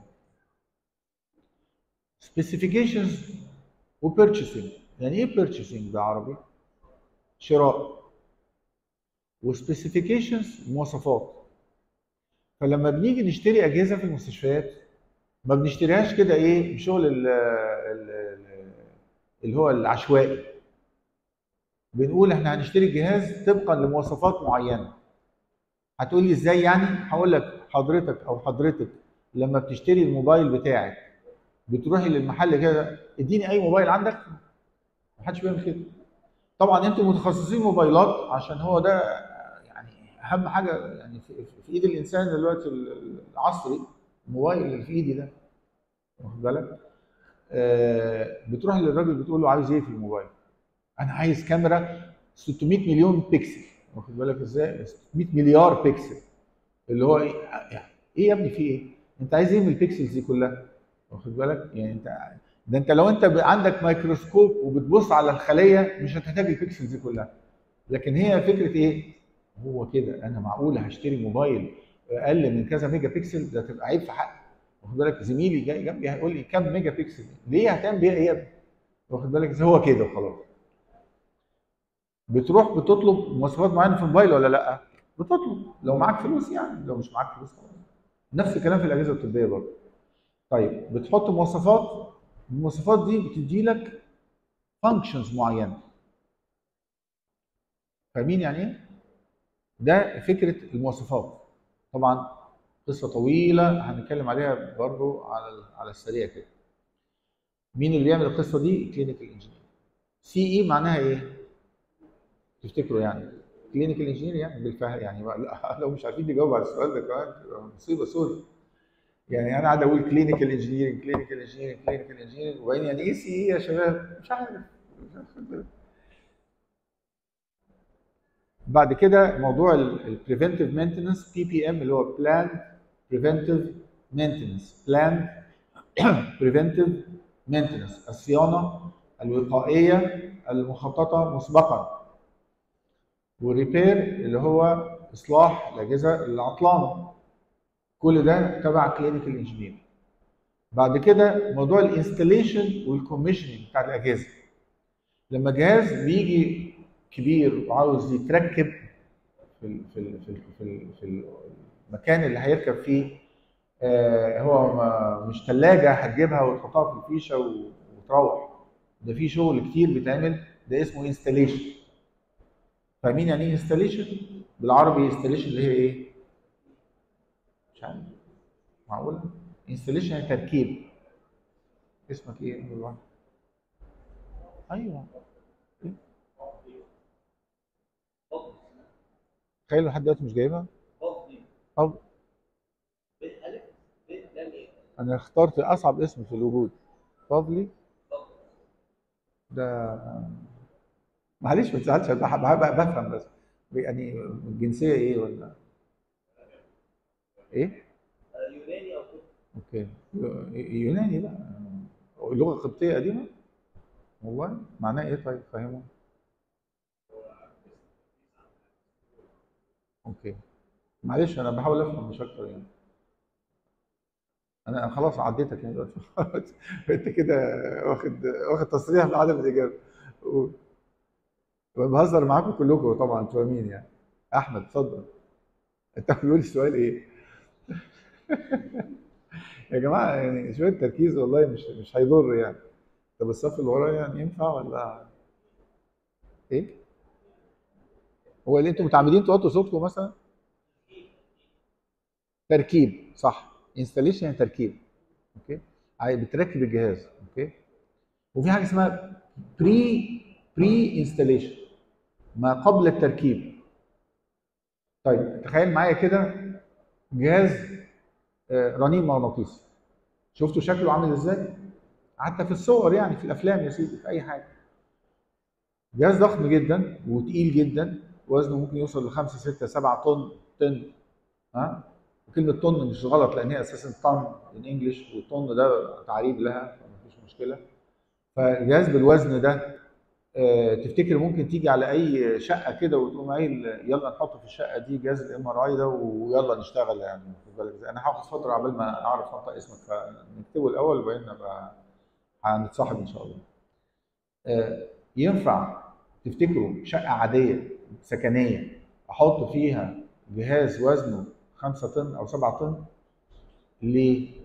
Speaker 1: سبيسيفيكيشنز وبيرتشيسنج يعني ايه بيرتشيسنج بالعربي؟ شراء وسبيسيفيكيشنز مواصفات فلما بنيجي نشتري اجهزه في المستشفيات ما بنشتريهاش كده ايه بشغل ال ال اللي هو العشوائي بنقول احنا هنشتري الجهاز طبقا لمواصفات معينه هتقول لي ازاي يعني هقول لك حضرتك او حضرتك لما بتشتري الموبايل بتاعك بتروحي للمحل كده اديني اي موبايل عندك محدش بيعمل كده طبعا انتوا متخصصين موبايلات عشان هو ده يعني اهم حاجه يعني في, في ايد الانسان دلوقتي العصري الموبايل اللي في ايدي ده واخد بالك آه بتروح للراجل بتقول له عايز ايه في الموبايل انا عايز كاميرا 600 مليون بكسل واخد بالك ازاي 600 مليار بكسل اللي هو ايه يعني ايه يا ابني في ايه انت عايز ايه من البكسلز دي كلها واخد بالك يعني انت ده انت لو انت عندك ميكروسكوب وبتبص على الخليه مش هتحتاج البكسلز دي كلها لكن هي فكره ايه هو كده انا معقول هشتري موبايل اقل من كذا ميجا بكسل ده تبقى عيب في حقي واخد بالك زميلي جاي جنبي هيقول لي كام ميجا بكسل ليه هتعمل بيها ايه يا ابني واخد بالك هو كده خلاص بتروح بتطلب مواصفات معينه في الموبايل ولا لا بتطلب لو معاك فلوس يعني لو مش معاك فلوس خلاص نفس الكلام في الاجهزه الطبيه برضه طيب بتحط مواصفات المواصفات دي بتدي لك فانكشنز معينه فاهمين يعني ايه ده فكره المواصفات طبعا قصه طويله هنتكلم عليها برضو على على السريع كده مين اللي بيعمل القصه دي كلينيكال انجينير سي اي معناها ايه تفتكروا يعني كلينيكال انجينير يعني بالفهم يعني لا لو مش عارفين نجاوب على السؤال ده كمان مصيبه سوري يعني انا قاعد اقول كلينيكال انجينيرنج كلينيكال انجينيرنج كلينيكال انجينيرنج وبعدين يعني ايه سي اي يا شباب مش عارف بعد كده موضوع البريفنتيف مينتنس بي بي ام اللي هو بلان بريفنتيف مينتنس بلان بريفنتيف مينتنس الصيانه الوقائيه المخططه مسبقا والريبير اللي هو اصلاح الاجهزه العطلانه كل ده تبع كلينيكال انجينير بعد كده موضوع الانستليشن والكوميشننج بتاع الاجهزه لما جهاز بيجي كبير وعاوز يتركب في ال في ال في ال في, ال في المكان اللي هيركب فيه آه هو ما مش ثلاجه هتجيبها وتحطها في الفيشه وتروح ده في شغل كتير بيتعمل ده اسمه انستليشن فاهمين يعني ايه انستليشن بالعربي انستليشن اللي هي ايه مش عارف معقول انستليشن يعني تركيب اسمك ايه بالواحد ايوه إيه؟ تخيل لحد دلوقتي مش جايبها أو انا اخترت اصعب اسم في الوجود فضلي ده معلش ما تزعلش بفهم بس يعني الجنسيه ايه ولا ايه؟
Speaker 2: يوناني او
Speaker 1: اوكي يوناني لا لغه قبطيه قديمه والله معناه ايه طيب فاهمه اوكي معلش انا بحاول افهم مش اكتر يعني انا خلاص عديتك يعني دلوقتي انت كده واخد واخد تصريح بعدم الاجابه بهزر معاكم كلكم طبعا انتوا فاهمين يعني احمد اتفضل انت بتقول السؤال ايه يا جماعه يعني شويه تركيز والله مش مش هيضر يعني طب الصف اللي ورايا يعني ينفع ولا ايه؟ هو اللي انتوا متعمدين توطوا صوتكم مثلا؟ تركيب صح انستليشن يعني تركيب اوكي بتركب الجهاز اوكي وفي حاجه اسمها بري بري انستليشن ما قبل التركيب طيب تخيل معايا كده جهاز رنين مغناطيسي شفتوا شكله عامل ازاي حتى في الصور يعني في الافلام يا سيدي في اي حاجه جهاز ضخم جدا وتقيل جدا وزنه ممكن يوصل ل 5 6 7 طن طن ها وكلمه طن مش غلط لان هي اساسا طن ان انجلش والطن ده تعريب لها مفيش مشكله فالجهاز بالوزن ده آه، تفتكر ممكن تيجي على اي شقه كده وتقوم قايل يلا نحط في الشقه دي جهاز الام ار اي ده ويلا نشتغل يعني خد بالك إزاي. انا هاخد فتره عبال ما اعرف انطق اسمك فنكتبه الاول وبعدين نبقى هنتصاحب ان شاء الله. آه، ينفع تفتكروا شقه عاديه سكنيه احط فيها جهاز وزنه 5 طن او 7 طن ليه؟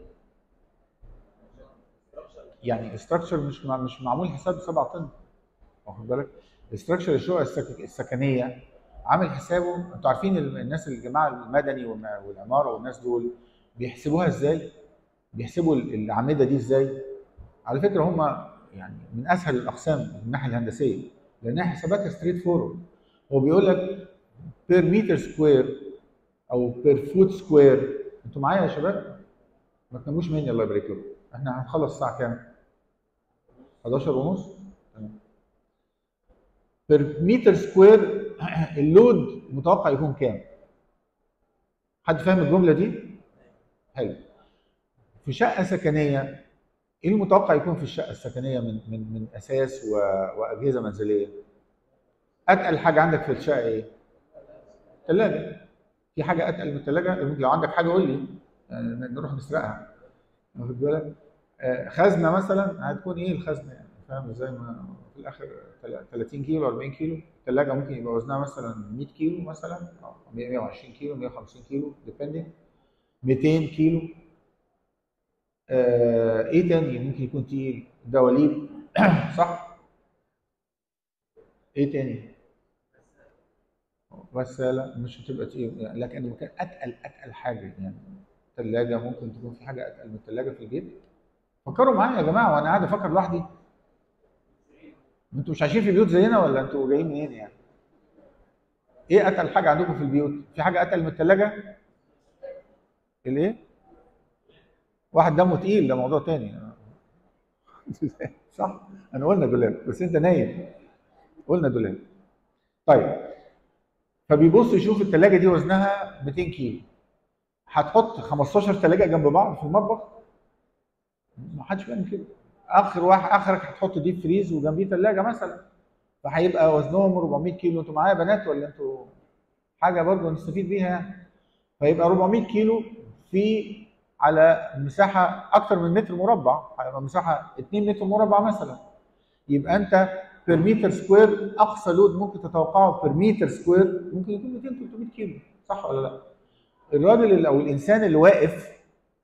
Speaker 1: يعني الاستراكشر مش مع- مش معمول حساب 7 طن واخد بالك الاستراكشر الشقق السك- السكنيه عامل حسابه انتوا عارفين ال- الناس الجماعه المدني والم- والعماره والناس دول بيحسبوها ازاي؟ بيحسبوا ال- الاعمده دي ازاي؟ على فكره هم يعني من اسهل الاقسام من الناحيه الهندسيه لانها حساباتها ستريت فورورد هو بيقول لك بير متر سكوير او بير فوت سكوير انتوا معايا يا شباب؟ ما تناموش مني الله يبارك لكم احنا هنخلص الساعه كام؟ 11 ونص تمام بير متر سكوير اللود متوقع يكون كام؟ حد فاهم الجمله دي؟ حلو في شقه سكنيه ايه المتوقع يكون في الشقه السكنيه من من من اساس و... واجهزه منزليه؟ اتقل حاجه عندك في الشقه ايه؟ ثلاجه في حاجه اتقل من الثلاجه لو عندك حاجه قول لي يعني نروح نسرقها واخد بالك؟ آه، خزنه مثلا هتكون ايه الخزنه يعني فاهم ازاي ما في الاخر تل- 30 كيلو 40 كيلو الثلاجه ممكن يبقى وزنها مثلا 100 كيلو مثلا أو 100 120 كيلو 150 كيلو ديبندنج 200 كيلو آه ايه تاني ممكن يكون تقيل دواليب صح ايه تاني غسالة مش هتبقى تقيل يعني لكن لما كان اتقل اتقل حاجه يعني ثلاجه ممكن تكون في حاجه اتقل من الثلاجه في البيت فكروا معايا يا جماعه وانا قاعد افكر لوحدي انتوا مش عايشين في بيوت زينا ولا انتوا جايين منين يعني ايه اتقل حاجه عندكم في البيوت في حاجه اتقل من الثلاجه الايه واحد دمه تقيل ده موضوع تاني صح انا قلنا دولاب بس انت نايم قلنا دولاب طيب فبيبص يشوف الثلاجه دي وزنها 200 كيلو هتحط 15 ثلاجه جنب بعض في المطبخ ما حدش بيعمل كده اخر واحد اخرك هتحط ديب فريز وجنبيه ثلاجه مثلا فهيبقى وزنهم 400 كيلو انتوا معايا بنات ولا انتوا حاجه برضه نستفيد بيها يعني فيبقى 400 كيلو في على مساحه اكتر من متر مربع هيبقى مساحه 2 متر مربع مثلا يبقى انت بير متر سكوير اقصى لود ممكن تتوقعه بير متر سكوير ممكن يكون 200 300 كيلو صح ولا لا؟ الراجل اللي- او الانسان اللي واقف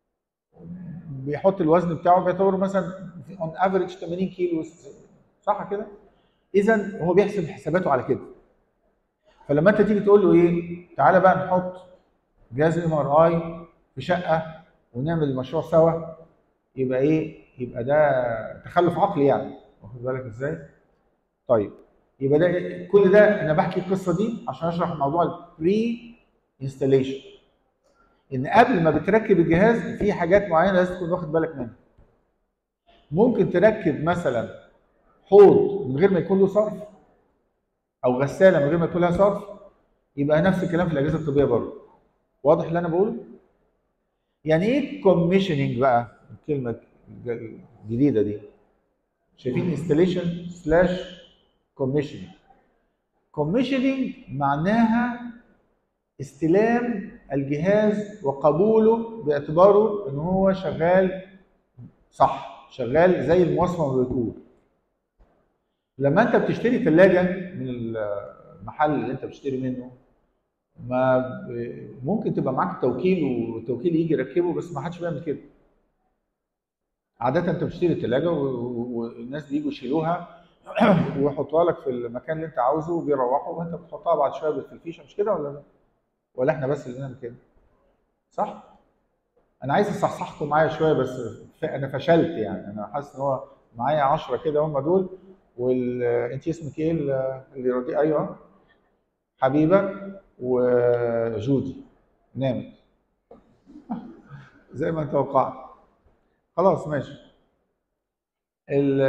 Speaker 1: بيحط الوزن بتاعه بيعتبره مثلا اون افريج 80 كيلو صح كده؟ اذا هو بيحسب حساباته على كده فلما انت تيجي تقول له ايه تعالى بقى نحط جهاز ام ار اي في شقه ونعمل المشروع سوا يبقى ايه؟ يبقى ده تخلف عقلي يعني واخد بالك ازاي؟ طيب يبقى ده كل ده انا بحكي القصه دي عشان اشرح موضوع البري انستليشن ان قبل ما بتركب الجهاز في حاجات معينه لازم تكون واخد بالك منها ممكن تركب مثلا حوض من غير ما يكون له صرف او غساله من غير ما يكون لها صرف يبقى نفس الكلام في الاجهزه الطبيه برضه واضح اللي انا بقوله يعني ايه كوميشننج بقى الكلمه الجديده دي شايفين انستليشن سلاش كوميشننج كوميشننج معناها استلام الجهاز وقبوله باعتباره ان هو شغال صح شغال زي المواصفه ما بتقول لما انت بتشتري ثلاجه من المحل اللي انت بتشتري منه ما ب- ممكن تبقى معاك توكيل والتوكيل يجي يركبه بس ما حدش بيعمل كده عادة انت بتشتري الثلاجة والناس بيجوا يشيلوها ويحطوها لك في المكان اللي انت عاوزه وبيروحوا وانت بتحطها بعد شوية في الفيشة مش كده ولا لا؟ ولا احنا بس اللي بنعمل كده؟ صح؟ انا عايز اصحصحكم معايا شوية بس ف- انا فشلت يعني انا حاسس ان هو معايا 10 كده هم دول وال انت اسمك ايه ال- اللي يرضي ايوه حبيبه وجودي نامت زي ما توقعت خلاص ماشي ال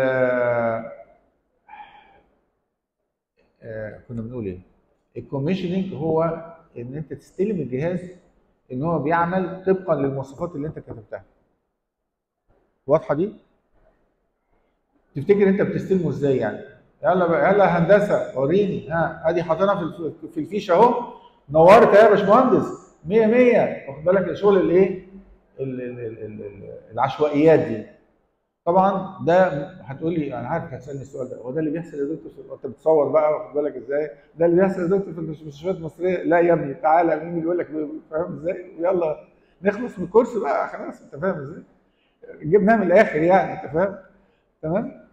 Speaker 1: آه، كنا بنقول ايه؟ الكوميشننج هو ان انت تستلم الجهاز ان هو بيعمل طبقا للمواصفات اللي انت كتبتها. واضحه دي؟ تفتكر انت بتستلمه ازاي يعني؟ يلا بقى يلا يا هندسه وريني ها ادي حاططها في الف- في الفيشه اهو نورت يا باشمهندس 100 100 واخد بالك الشغل الايه؟ ال- ال- ال- ال- ال- العشوائيات دي. طبعا ده هتقول لي انا عارف هتسالني السؤال ده هو ده اللي بيحصل يا دكتور في- انت بتصور بقى واخد بالك ازاي؟ ده اللي بيحصل يا دكتور في المستشفيات المصريه لا يا ابني تعالى مين اللي بيقول لك فاهم ازاي؟ ويلا نخلص من الكورس بقى خلاص انت فاهم ازاي؟ جبناها من الاخر يعني انت فاهم؟ تمام؟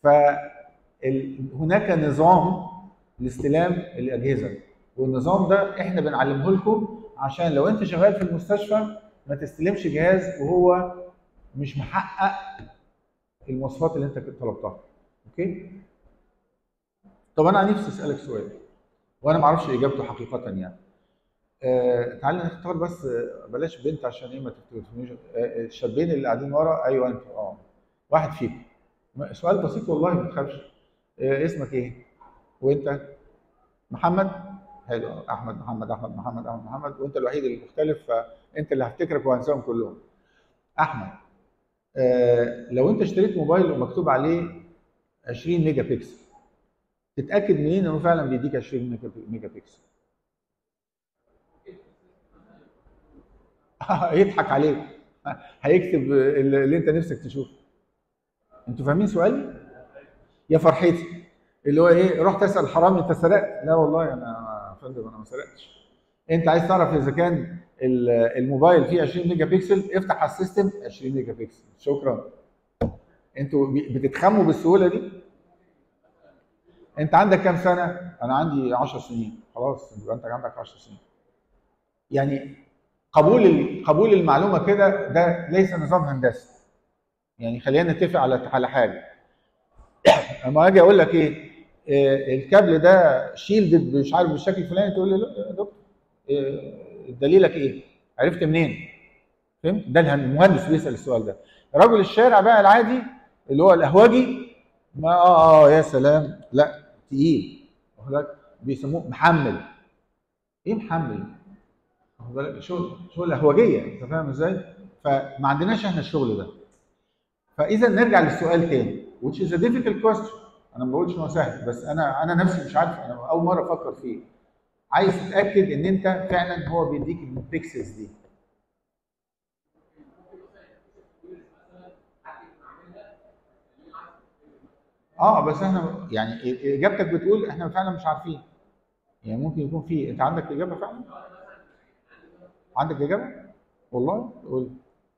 Speaker 1: فهناك نظام لاستلام الاجهزه والنظام ده احنا بنعلمه لكم عشان لو انت شغال في المستشفى ما تستلمش جهاز وهو مش محقق المواصفات اللي انت كنت طلبتها اوكي طب انا نفسي اسالك سؤال وانا ما اعرفش اجابته حقيقه يعني آه تعالى نختار بس آه، بلاش بنت عشان ايه ما تفتكرونيش آه الشابين اللي قاعدين ورا ايوه انتوا اه واحد فيكم ما- سؤال بسيط والله ما تخافش آه اسمك ايه وانت محمد حلو احمد محمد احمد محمد احمد محمد وانت الوحيد اللي مختلف فانت اللي هفتكرك وهنساهم كلهم احمد آه لو انت اشتريت موبايل ومكتوب عليه 20 ميجا بكسل تتاكد منين انه فعلا بيديك 20 ميجا ميجا بكسل يضحك عليك هيكتب اللي اللي انت نفسك تشوفه انتوا فاهمين سؤالي يا فرحتي اللي هو ايه رحت اسال حرامي انت سرقت لا والله انا يا فندم انا ما سرقتش انت عايز تعرف اذا كان ال- الموبايل فيه 20 ميجا بكسل افتح على السيستم 20 ميجا بكسل شكرا انتوا بي- بتتخموا بالسهوله دي انت عندك كام سنه انا عندي 10 سنين خلاص يبقى انت عندك 10 سنين يعني قبول ال- قبول المعلومه كده ده ليس نظام هندسي يعني خلينا نتفق على على حاجه اما اجي اقول لك ايه آه، الكابل ده شيلدد مش عارف بالشكل الفلاني تقول لي لا يا دكتور آه، دليلك ايه؟ عرفت منين؟ فهمت؟ ده الهن- المهندس بيسال السؤال ده. رجل الشارع بقى العادي اللي هو القهوجي ما اه اه يا سلام لا تقيل واخد بالك؟ بيسموه محمل. ايه محمل؟ واخد بالك؟ شغل شغل قهوجيه انت فاهم ازاي؟ فما عندناش احنا الشغل ده. فاذا نرجع للسؤال تاني which is a difficult question انا ما بقولش انه سهل بس انا انا نفسي مش عارف انا اول مره افكر فيه عايز تتاكد ان انت فعلا هو بيديك البيكسلز دي اه بس احنا يعني اجابتك بتقول احنا فعلا مش عارفين يعني ممكن يكون في انت عندك اجابه فعلا عندك اجابه والله قول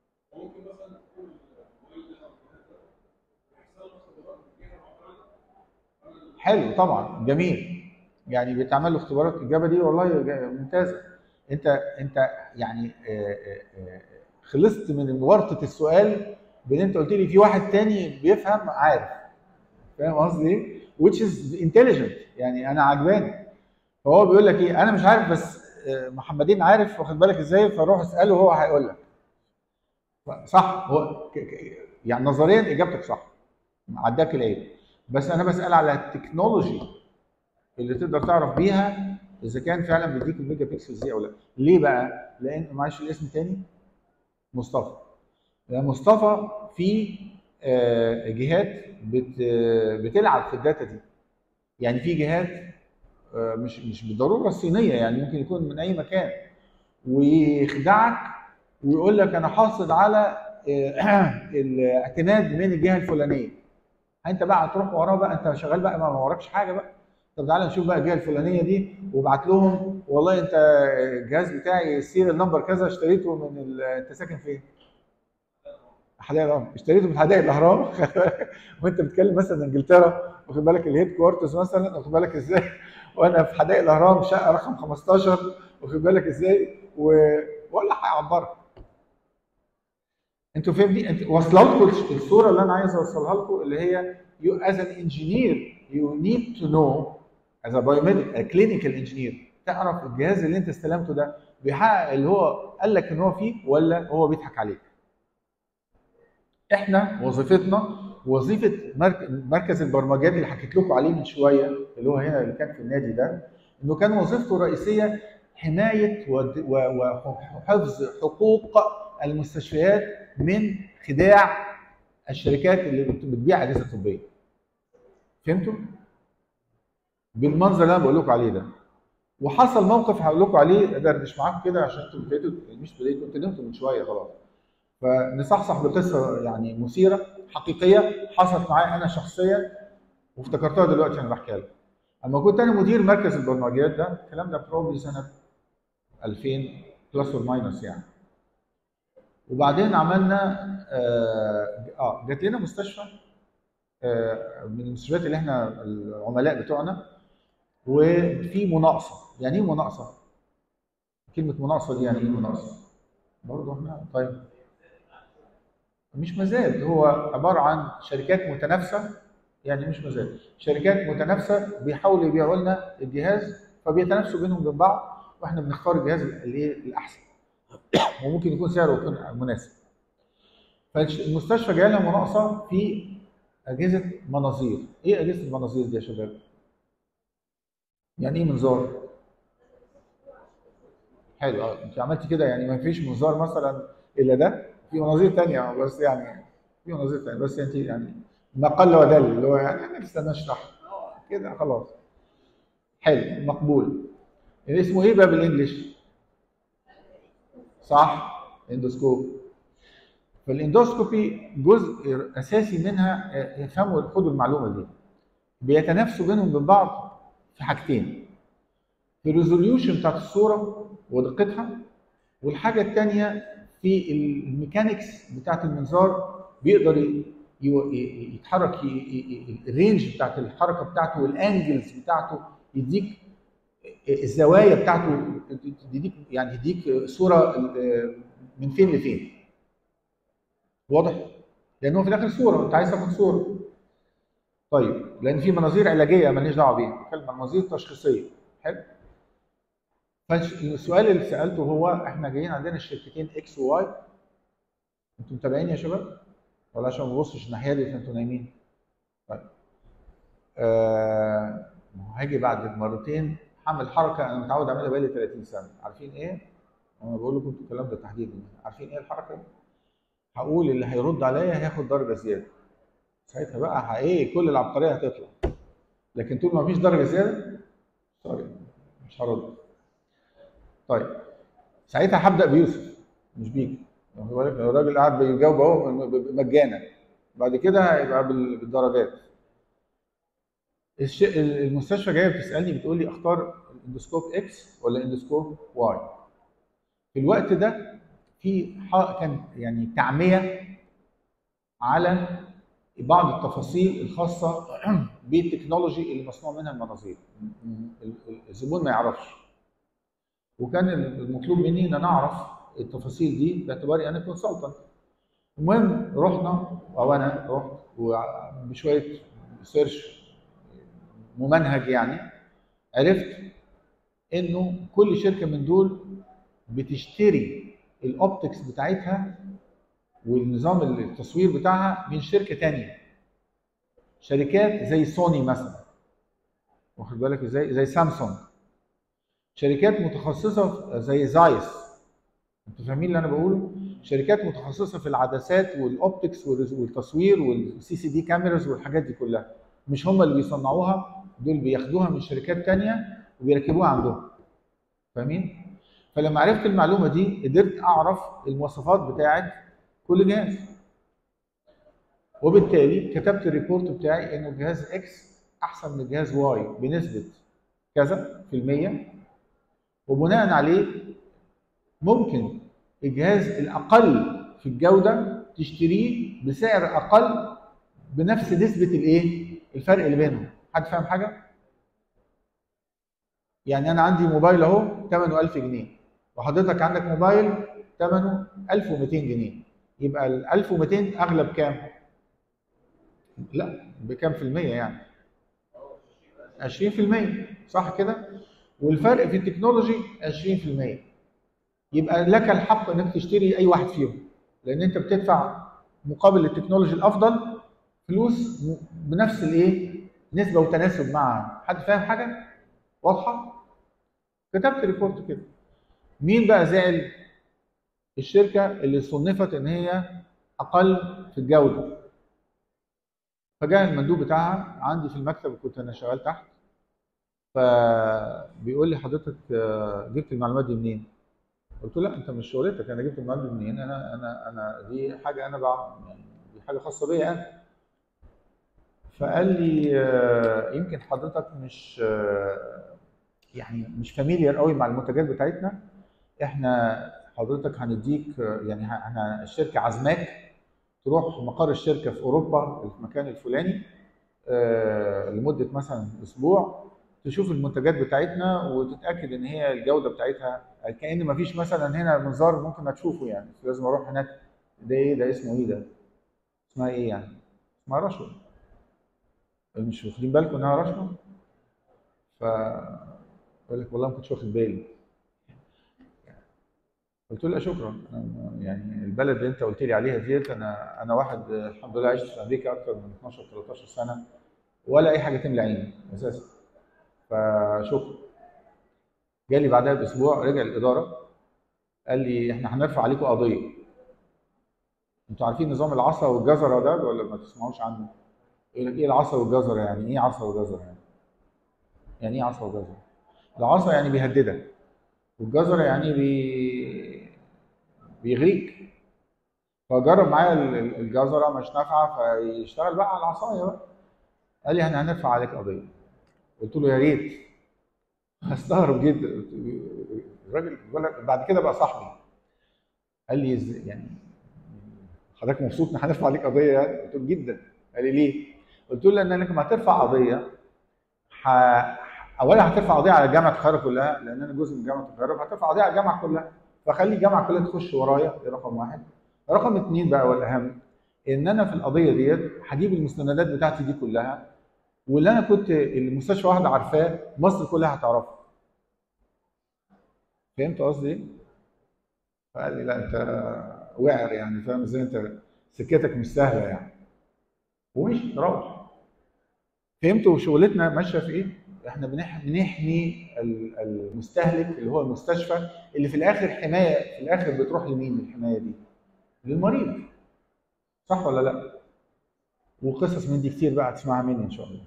Speaker 1: حلو طبعا جميل يعني بيتعمل له اختبارات الاجابه دي والله جا- ممتازه انت انت يعني آه، آه، آه، خلصت من ورطه السؤال بان انت قلت لي في واحد تاني بيفهم عارف فاهم قصدي ايه؟ which is intelligent يعني انا عجباني فهو بيقول لك ايه انا مش عارف بس آه، محمدين عارف واخد بالك ازاي فروح اساله هو هيقول لك صح هو ك- ك- يعني نظريا اجابتك صح عداك العيب بس انا بسال على التكنولوجي اللي تقدر تعرف بيها اذا كان فعلا بيديك الميجا بكسلز دي او لا ليه بقى لان معلش الاسم تاني مصطفى يا مصطفى في آه، جهات بت بتلعب في الداتا دي يعني في جهات آه، مش مش بالضروره الصينيه يعني ممكن يكون من اي مكان ويخدعك ويقول لك انا حاصل على آه، الاعتماد من الجهه الفلانيه انت بقى هتروح وراه بقى انت شغال بقى ما وراكش حاجه بقى طب تعالى نشوف بقى الجهه الفلانيه دي وابعت لهم والله انت الجهاز بتاعي السيريال نمبر كذا اشتريته من ال... انت ساكن فين؟ حدائق الاهرام اشتريته من حدائق الاهرام وانت بتتكلم مثلا انجلترا واخد بالك الهيد كوارترز مثلا واخد بالك ازاي وانا في حدائق الاهرام شقه رقم 15 واخد بالك ازاي و... ولا هيعبرك انتوا فهمتي انت واصله لكم الصوره اللي انا عايز اوصلها لكم اللي هي you as an engineer you need to know as a biomedical a clinical engineer تعرف الجهاز اللي انت استلمته ده بيحقق اللي هو قال لك ان هو فيه ولا هو بيضحك عليك احنا وظيفتنا وظيفه مرك- مركز البرمجيات اللي حكيت لكم عليه من شويه اللي هو هنا اللي كان في النادي ده انه كان وظيفته الرئيسيه حمايه ود- و- وحفظ حقوق المستشفيات من خداع الشركات اللي بت- بتبيع اجهزه طبيه. فهمتوا؟ بالمنظر اللي انا بقول لكم عليه ده. وحصل موقف هقول لكم عليه ادردش معاكم كده عشان انتوا بديتوا مش بديتوا انتوا نمتوا من شويه خلاص. فنصحصح بقصه يعني مثيره حقيقيه حصلت معايا انا شخصيا وافتكرتها دلوقتي انا بحكيها لكم. اما كنت انا مدير مركز البرمجيات ده الكلام ده بروبلي سنه 2000 بلس اور ماينس يعني. وبعدين عملنا اه, آه جات لنا مستشفى آه من المستشفيات اللي احنا العملاء بتوعنا وفي مناقصه يعني ايه مناقصه؟ كلمه مناقصه دي يعني ايه مناقصه؟ برضه احنا طيب مش مزاد هو عباره عن شركات متنافسه يعني مش مزاد شركات متنافسه بيحاولوا يبيعوا لنا الجهاز فبيتنافسوا بينهم وبين بعض واحنا بنختار الجهاز الايه الاحسن وممكن يكون سعره يكون مناسب فالمستشفى جايه لها مناقصه في اجهزه مناظير ايه اجهزه المناظير دي يا شباب يعني ايه منظار حلو اه انت عملت كده يعني ما فيش منظار مثلا الا ده في مناظير تانية بس يعني في مناظير تانية بس انت يعني ما قل ودل اللي هو يعني انا لسه نشرح كده خلاص حلو مقبول اسمه ايه بقى بالانجلش؟ صح اندوسكوب فالاندوسكوبي جزء اساسي منها يفهموا خدوا المعلومه دي بيتنافسوا بينهم وبين بعض في حاجتين في الريزوليوشن بتاعت الصوره ودقتها والحاجه الثانيه في الميكانكس بتاعت المنظار بيقدر يتحرك الرينج بتاعت الحركه بتاعته والانجلز بتاعته يديك الزوايا بتاعته يديك يعني يديك صوره من فين لفين واضح؟ لان هو في الاخر صوره انت عايز تاخد صوره طيب لان في مناظير علاجيه ماليش دعوه بيها بتكلم عن مناظير تشخيصيه حلو فالسؤال اللي سالته هو احنا جايين عندنا الشركتين اكس وواي انتوا متابعين يا شباب؟ ولا عشان ما ببصش الناحيه دي انتوا نايمين؟ طيب آه هاجي بعد مرتين هعمل حركه انا متعود اعملها بقالي 30 سنه عارفين ايه؟ انا بقول لكم الكلام ده تحديدا عارفين ايه الحركه دي؟ هقول اللي هيرد عليا هياخد درجه زياده ساعتها بقى ايه كل العبقريه هتطلع لكن طول ما فيش درجه زياده سوري مش هرد طيب ساعتها هبدا بيوسف مش بيك واخد بالك الراجل قاعد بيجاوب اهو مجانا بعد كده هيبقى بالدرجات الش... المستشفى جايه بتسالني بتقول لي اختار اندوسكوب اكس ولا اندوسكوب واي في الوقت ده في كان يعني تعميه على بعض التفاصيل الخاصه بالتكنولوجي اللي مصنوع منها المناظير الزبون ما يعرفش وكان المطلوب مني ان انا اعرف التفاصيل دي باعتباري انا كونسلتنت المهم رحنا او انا رحت وبشويه سيرش ممنهج يعني عرفت انه كل شركه من دول بتشتري الاوبتكس بتاعتها والنظام التصوير بتاعها من شركه تانية شركات زي سوني مثلا واخد بالك ازاي زي سامسونج شركات متخصصه زي زايس انتوا فاهمين اللي انا بقوله شركات متخصصه في العدسات والاوبتكس والتصوير والسي سي دي كاميراز والحاجات دي كلها مش هم اللي بيصنعوها دول بياخدوها من شركات تانية وبيركبوها عندهم فاهمين فلما عرفت المعلومه دي قدرت اعرف المواصفات بتاعه كل جهاز وبالتالي كتبت الريبورت بتاعي انه جهاز اكس احسن من جهاز واي بنسبه كذا في المية وبناء عليه ممكن الجهاز الاقل في الجوده تشتريه بسعر اقل بنفس نسبه الايه الفرق اللي بينهم حد فاهم حاجه يعني انا عندي موبايل اهو ثمنه 1000 جنيه وحضرتك عندك موبايل ثمنه 1200 جنيه يبقى ال 1200 اغلى بكام لا بكام في المية يعني 20% صح كده والفرق في التكنولوجي 20% يبقى لك الحق انك تشتري اي واحد فيهم لان انت بتدفع مقابل التكنولوجي الافضل فلوس م- بنفس الايه نسبه وتناسب مع حد فاهم حاجه واضحه كتبت ريبورت كده مين بقى زعل الشركه اللي صنفت ان هي اقل في الجوده فجاء المندوب بتاعها عندي في المكتب كنت انا شغال تحت فبيقول لي حضرتك آه، جبت المعلومات دي منين؟ قلت له لا انت مش شغلتك انا جبت المعلومات دي منين؟ انا انا انا دي حاجه انا بعمل يعني دي حاجه خاصه بيا انا. فقال لي آه، يمكن حضرتك مش آه، يعني مش فاميليار قوي مع المنتجات بتاعتنا احنا حضرتك هنديك آه، يعني ه- احنا الشركه عازماك تروح مقر الشركه في اوروبا في المكان الفلاني آه، لمده مثلا اسبوع تشوف المنتجات بتاعتنا وتتاكد ان هي الجوده بتاعتها كان ما فيش مثلا هنا منظار ممكن ما تشوفه يعني لازم اروح هناك ده ايه ده اسمه ايه ده اسمها ايه يعني اسمها رشوه مش واخدين بالكم انها رشوه ف يقول لك والله ما كنتش واخد بالي قلت له لا شكرا أنا يعني البلد اللي انت قلت لي عليها ديت انا انا واحد آه، الحمد لله عشت في امريكا اكتر من 12 13 سنه ولا اي حاجه تملى عيني اساسا فشكرا جالي بعدها باسبوع رجع الاداره قال لي احنا هنرفع عليكم قضيه انتوا عارفين نظام العصا والجزره ده ولا ما تسمعوش عنه؟ يقول لك ايه العصا والجزره يعني ايه عصا وجزره يعني؟ يعني ايه عصا وجزره؟ العصا يعني بيهددك والجزره يعني بي بيغريك فجرب معايا ال- ال- الجزره مش نافعه فيشتغل بقى على العصايه بقى قال لي احنا هنرفع عليك قضيه قلت له يا ريت هستغرب جدا قلت له الراجل بيقول لك بعد كده بقى صاحبي قال لي إز- يعني حضرتك مبسوط ان هنرفع عليك قضيه يعني؟ قلت له جدا قال لي ليه؟ قلت له لانك لما هترفع قضيه ح... اولا هترفع قضيه على جامعه القاهره كلها لان انا جزء من جامعه القاهره فهترفع قضيه على الجامعه كلها فخلي الجامعه كلها تخش ورايا دي رقم واحد رقم اثنين بقى والاهم ان انا في القضيه ديت هجيب المستندات بتاعتي دي كلها واللي انا كنت المستشفى واحده عارفاه مصر كلها هتعرفه فهمت قصدي ايه؟ فقال لي لا انت وعر يعني فاهم ازاي انت سكتك مش سهله يعني ومشي روح فهمتوا شغلتنا ماشيه في ايه؟ احنا بنح- بنحمي ال- المستهلك اللي هو المستشفى اللي في الاخر حمايه في الاخر بتروح لمين الحمايه دي؟ للمريض صح ولا لا؟ وقصص من دي كتير بقى هتسمعها مني ان شاء الله.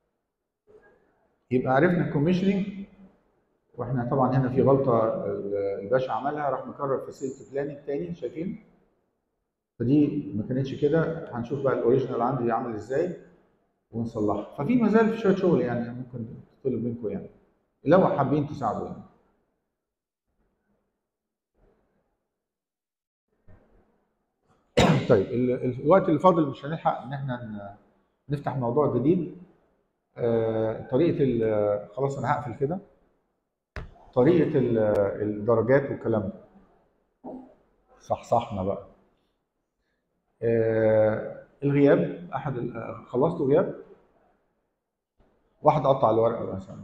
Speaker 1: يبقى عرفنا الكوميشننج واحنا طبعا هنا في غلطه ال- الباشا عملها راح مكرر فاسيلتي بلاننج تاني شايفين؟ فدي ما كانتش كده هنشوف بقى الاوريجينال عندي عامل ازاي ونصلحها ففي مازال في شويه شغل يعني ممكن تطلب منكم يعني لو حابين تساعدوا يعني طيب ال- ال- الوقت اللي فاضل مش هنلحق ان احنا ن- نفتح موضوع جديد آه، طريقه ال- خلاص انا هقفل كده طريقه ال- الدرجات والكلام ده صحصحنا بقى آه، الغياب احد ال- خلصتوا غياب واحد قطع الورقه مثلا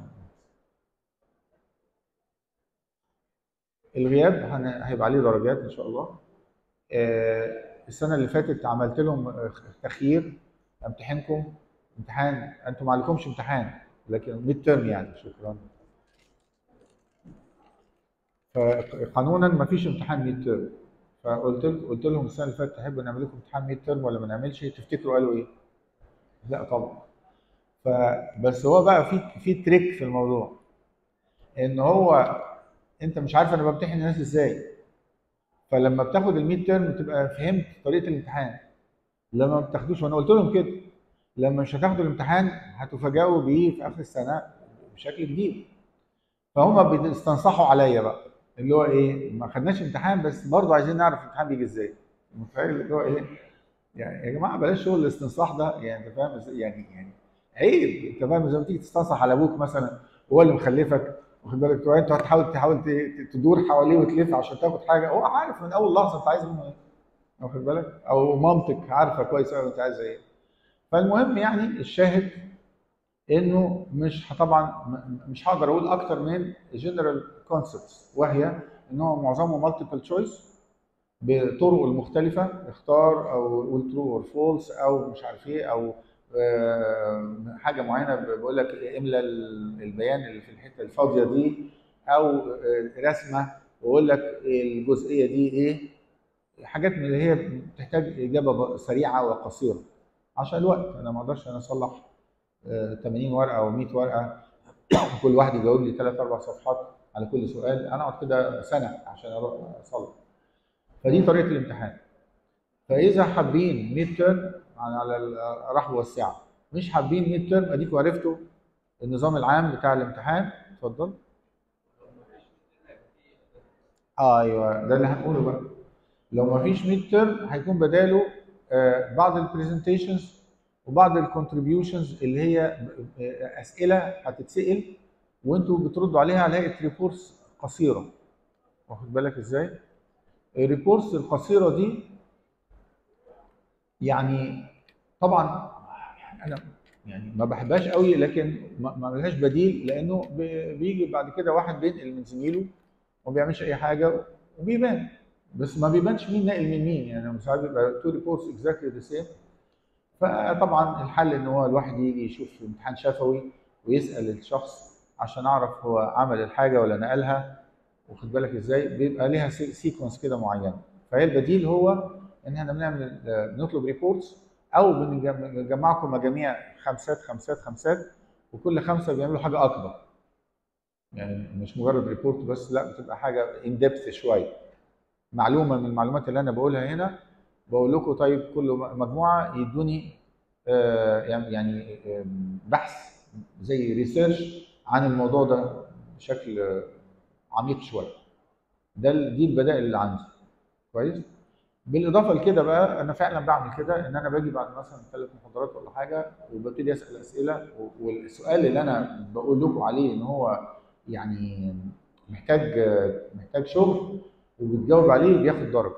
Speaker 1: الغياب هن- هيبقى عليه درجات ان شاء الله آه، السنه اللي فاتت عملت لهم آه، تخيير امتحنكم امتحان انتم ما عليكمش امتحان لكن ميد ترم يعني شكرا فقانونا ما فيش امتحان ميد ترم فقلت لكم قلت لهم السنه اللي فاتت تحبوا نعمل لكم امتحان ميد ترم ولا ما نعملش تفتكروا قالوا ايه؟ لا طبعا فبس هو بقى في في تريك في الموضوع ان هو انت مش عارف انا بمتحن الناس ازاي فلما بتاخد الميد ترم تبقى فهمت طريقه الامتحان لما ما بتاخدوش وانا قلت لهم كده لما مش هتاخدوا الامتحان هتفاجئوا بيه في اخر السنه بشكل جديد فهم بيستنصحوا عليا بقى اللي هو ايه ما خدناش امتحان بس برضه عايزين نعرف الامتحان بيجي ازاي متخيل اللي هو ايه يعني يا جماعه بلاش شغل الاستنصاح ده يعني انت فاهم ازاي؟ يعني يعني عيب انت فاهم زي ما تيجي تستنصح على ابوك مثلا هو اللي مخلفك واخد بالك تبقى انت هتحاول تحاول ت- تدور حواليه وتلف عشان تاخد حاجه هو عارف من اول لحظه انت عايز منه ايه واخد بالك او مامتك عارفه كويس قوي انت عايز ايه فالمهم يعني الشاهد انه مش ه- طبعا م- مش هقدر اقول اكتر من جنرال كونسبتس وهي ان هو معظمه مالتيبل تشويس بطرق المختلفه اختار او قول ترو اور فولس او مش عارف ايه او آه، حاجه معينه بقول لك املى البيان اللي في الحته الفاضيه دي او آه، رسمه واقول لك الجزئيه دي ايه حاجات من اللي هي بتحتاج اجابه سريعه وقصيره عشان الوقت انا ما اقدرش انا اصلح آه، 80 ورقه او 100 ورقه كل واحد يجاوب لي ثلاث اربع صفحات على كل سؤال انا اقعد كده سنه عشان اروح اصلح فدي طريقه الامتحان فاذا حابين ميد تيرم على الرحب والسعه مش حابين ميد تيرم اديكوا عرفتوا النظام العام بتاع الامتحان اتفضل آه ايوه ده اللي هنقوله بقى لو ما فيش ميد تيرم هيكون بداله آه، بعض البرزنتيشنز وبعض الكونتريبيوشنز اللي هي آه، اسئله هتتسال وانتوا بتردوا عليها على هيئه ريبورتس قصيره واخد بالك ازاي؟ الريبورتس القصيره دي يعني طبعا انا يعني ما بحبهاش قوي لكن ما ما لهاش بديل لانه بي- بيجي بعد كده واحد بينقل من زميله وما بيعملش اي حاجه وبيبان بس ما بيبانش مين ناقل من مين يعني ساعات بيبقى تو ريبورتس اكزاكتلي ذا سيم فطبعا الحل ان هو الواحد يجي يشوف امتحان شفوي ويسال الشخص عشان اعرف هو عمل الحاجه ولا نقلها واخد بالك ازاي بيبقى ليها سيكونس كده معينه فهي البديل هو ان احنا بنعمل بنطلب ريبورتس او بنجم- بنجمعكم مجاميع خمسات خمسات خمسات وكل خمسه بيعملوا حاجه اكبر يعني مش مجرد ريبورت بس لا بتبقى حاجه ان ديبث شويه معلومه من المعلومات اللي انا بقولها هنا بقول لكم طيب كل مجموعه يدوني آه، يعني يعني آم، بحث زي ريسيرش عن الموضوع ده بشكل آه، عميق شويه ده ال- دي البدائل اللي عندي كويس بالاضافه لكده بقى انا فعلا بعمل كده ان انا باجي بعد مثلا ثلاث محاضرات ولا حاجه وببتدي اسال اسئله و- والسؤال اللي انا بقول لكم عليه ان هو يعني محتاج محتاج شغل وبتجاوب عليه بياخد درجه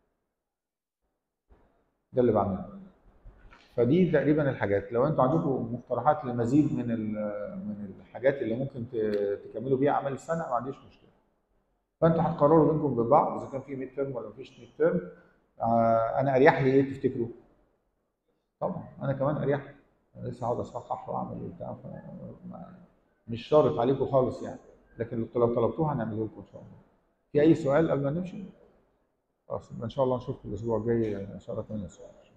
Speaker 1: ده اللي بعمله فدي تقريبا الحاجات لو انتوا عندكم مقترحات لمزيد من ال- من الحاجات اللي ممكن ت- تكملوا بيها اعمال السنه ما عنديش مشكله فانتوا هتقرروا بينكم ببعض اذا كان في ميد ترم ولا مفيش ميد ترم آه انا اريح لي ايه تفتكروا؟ طبعا انا كمان اريح لي. انا لسه هقعد اصحح واعمل وبتاع ف- ما- مش شارط عليكم خالص يعني لكن لو طلبتوها هنعمله لكم ان شاء الله. في اي سؤال قبل ما نمشي؟ خلاص يبقى ان شاء الله نشوفكم الاسبوع الجاي ان شاء الله 8 سؤال.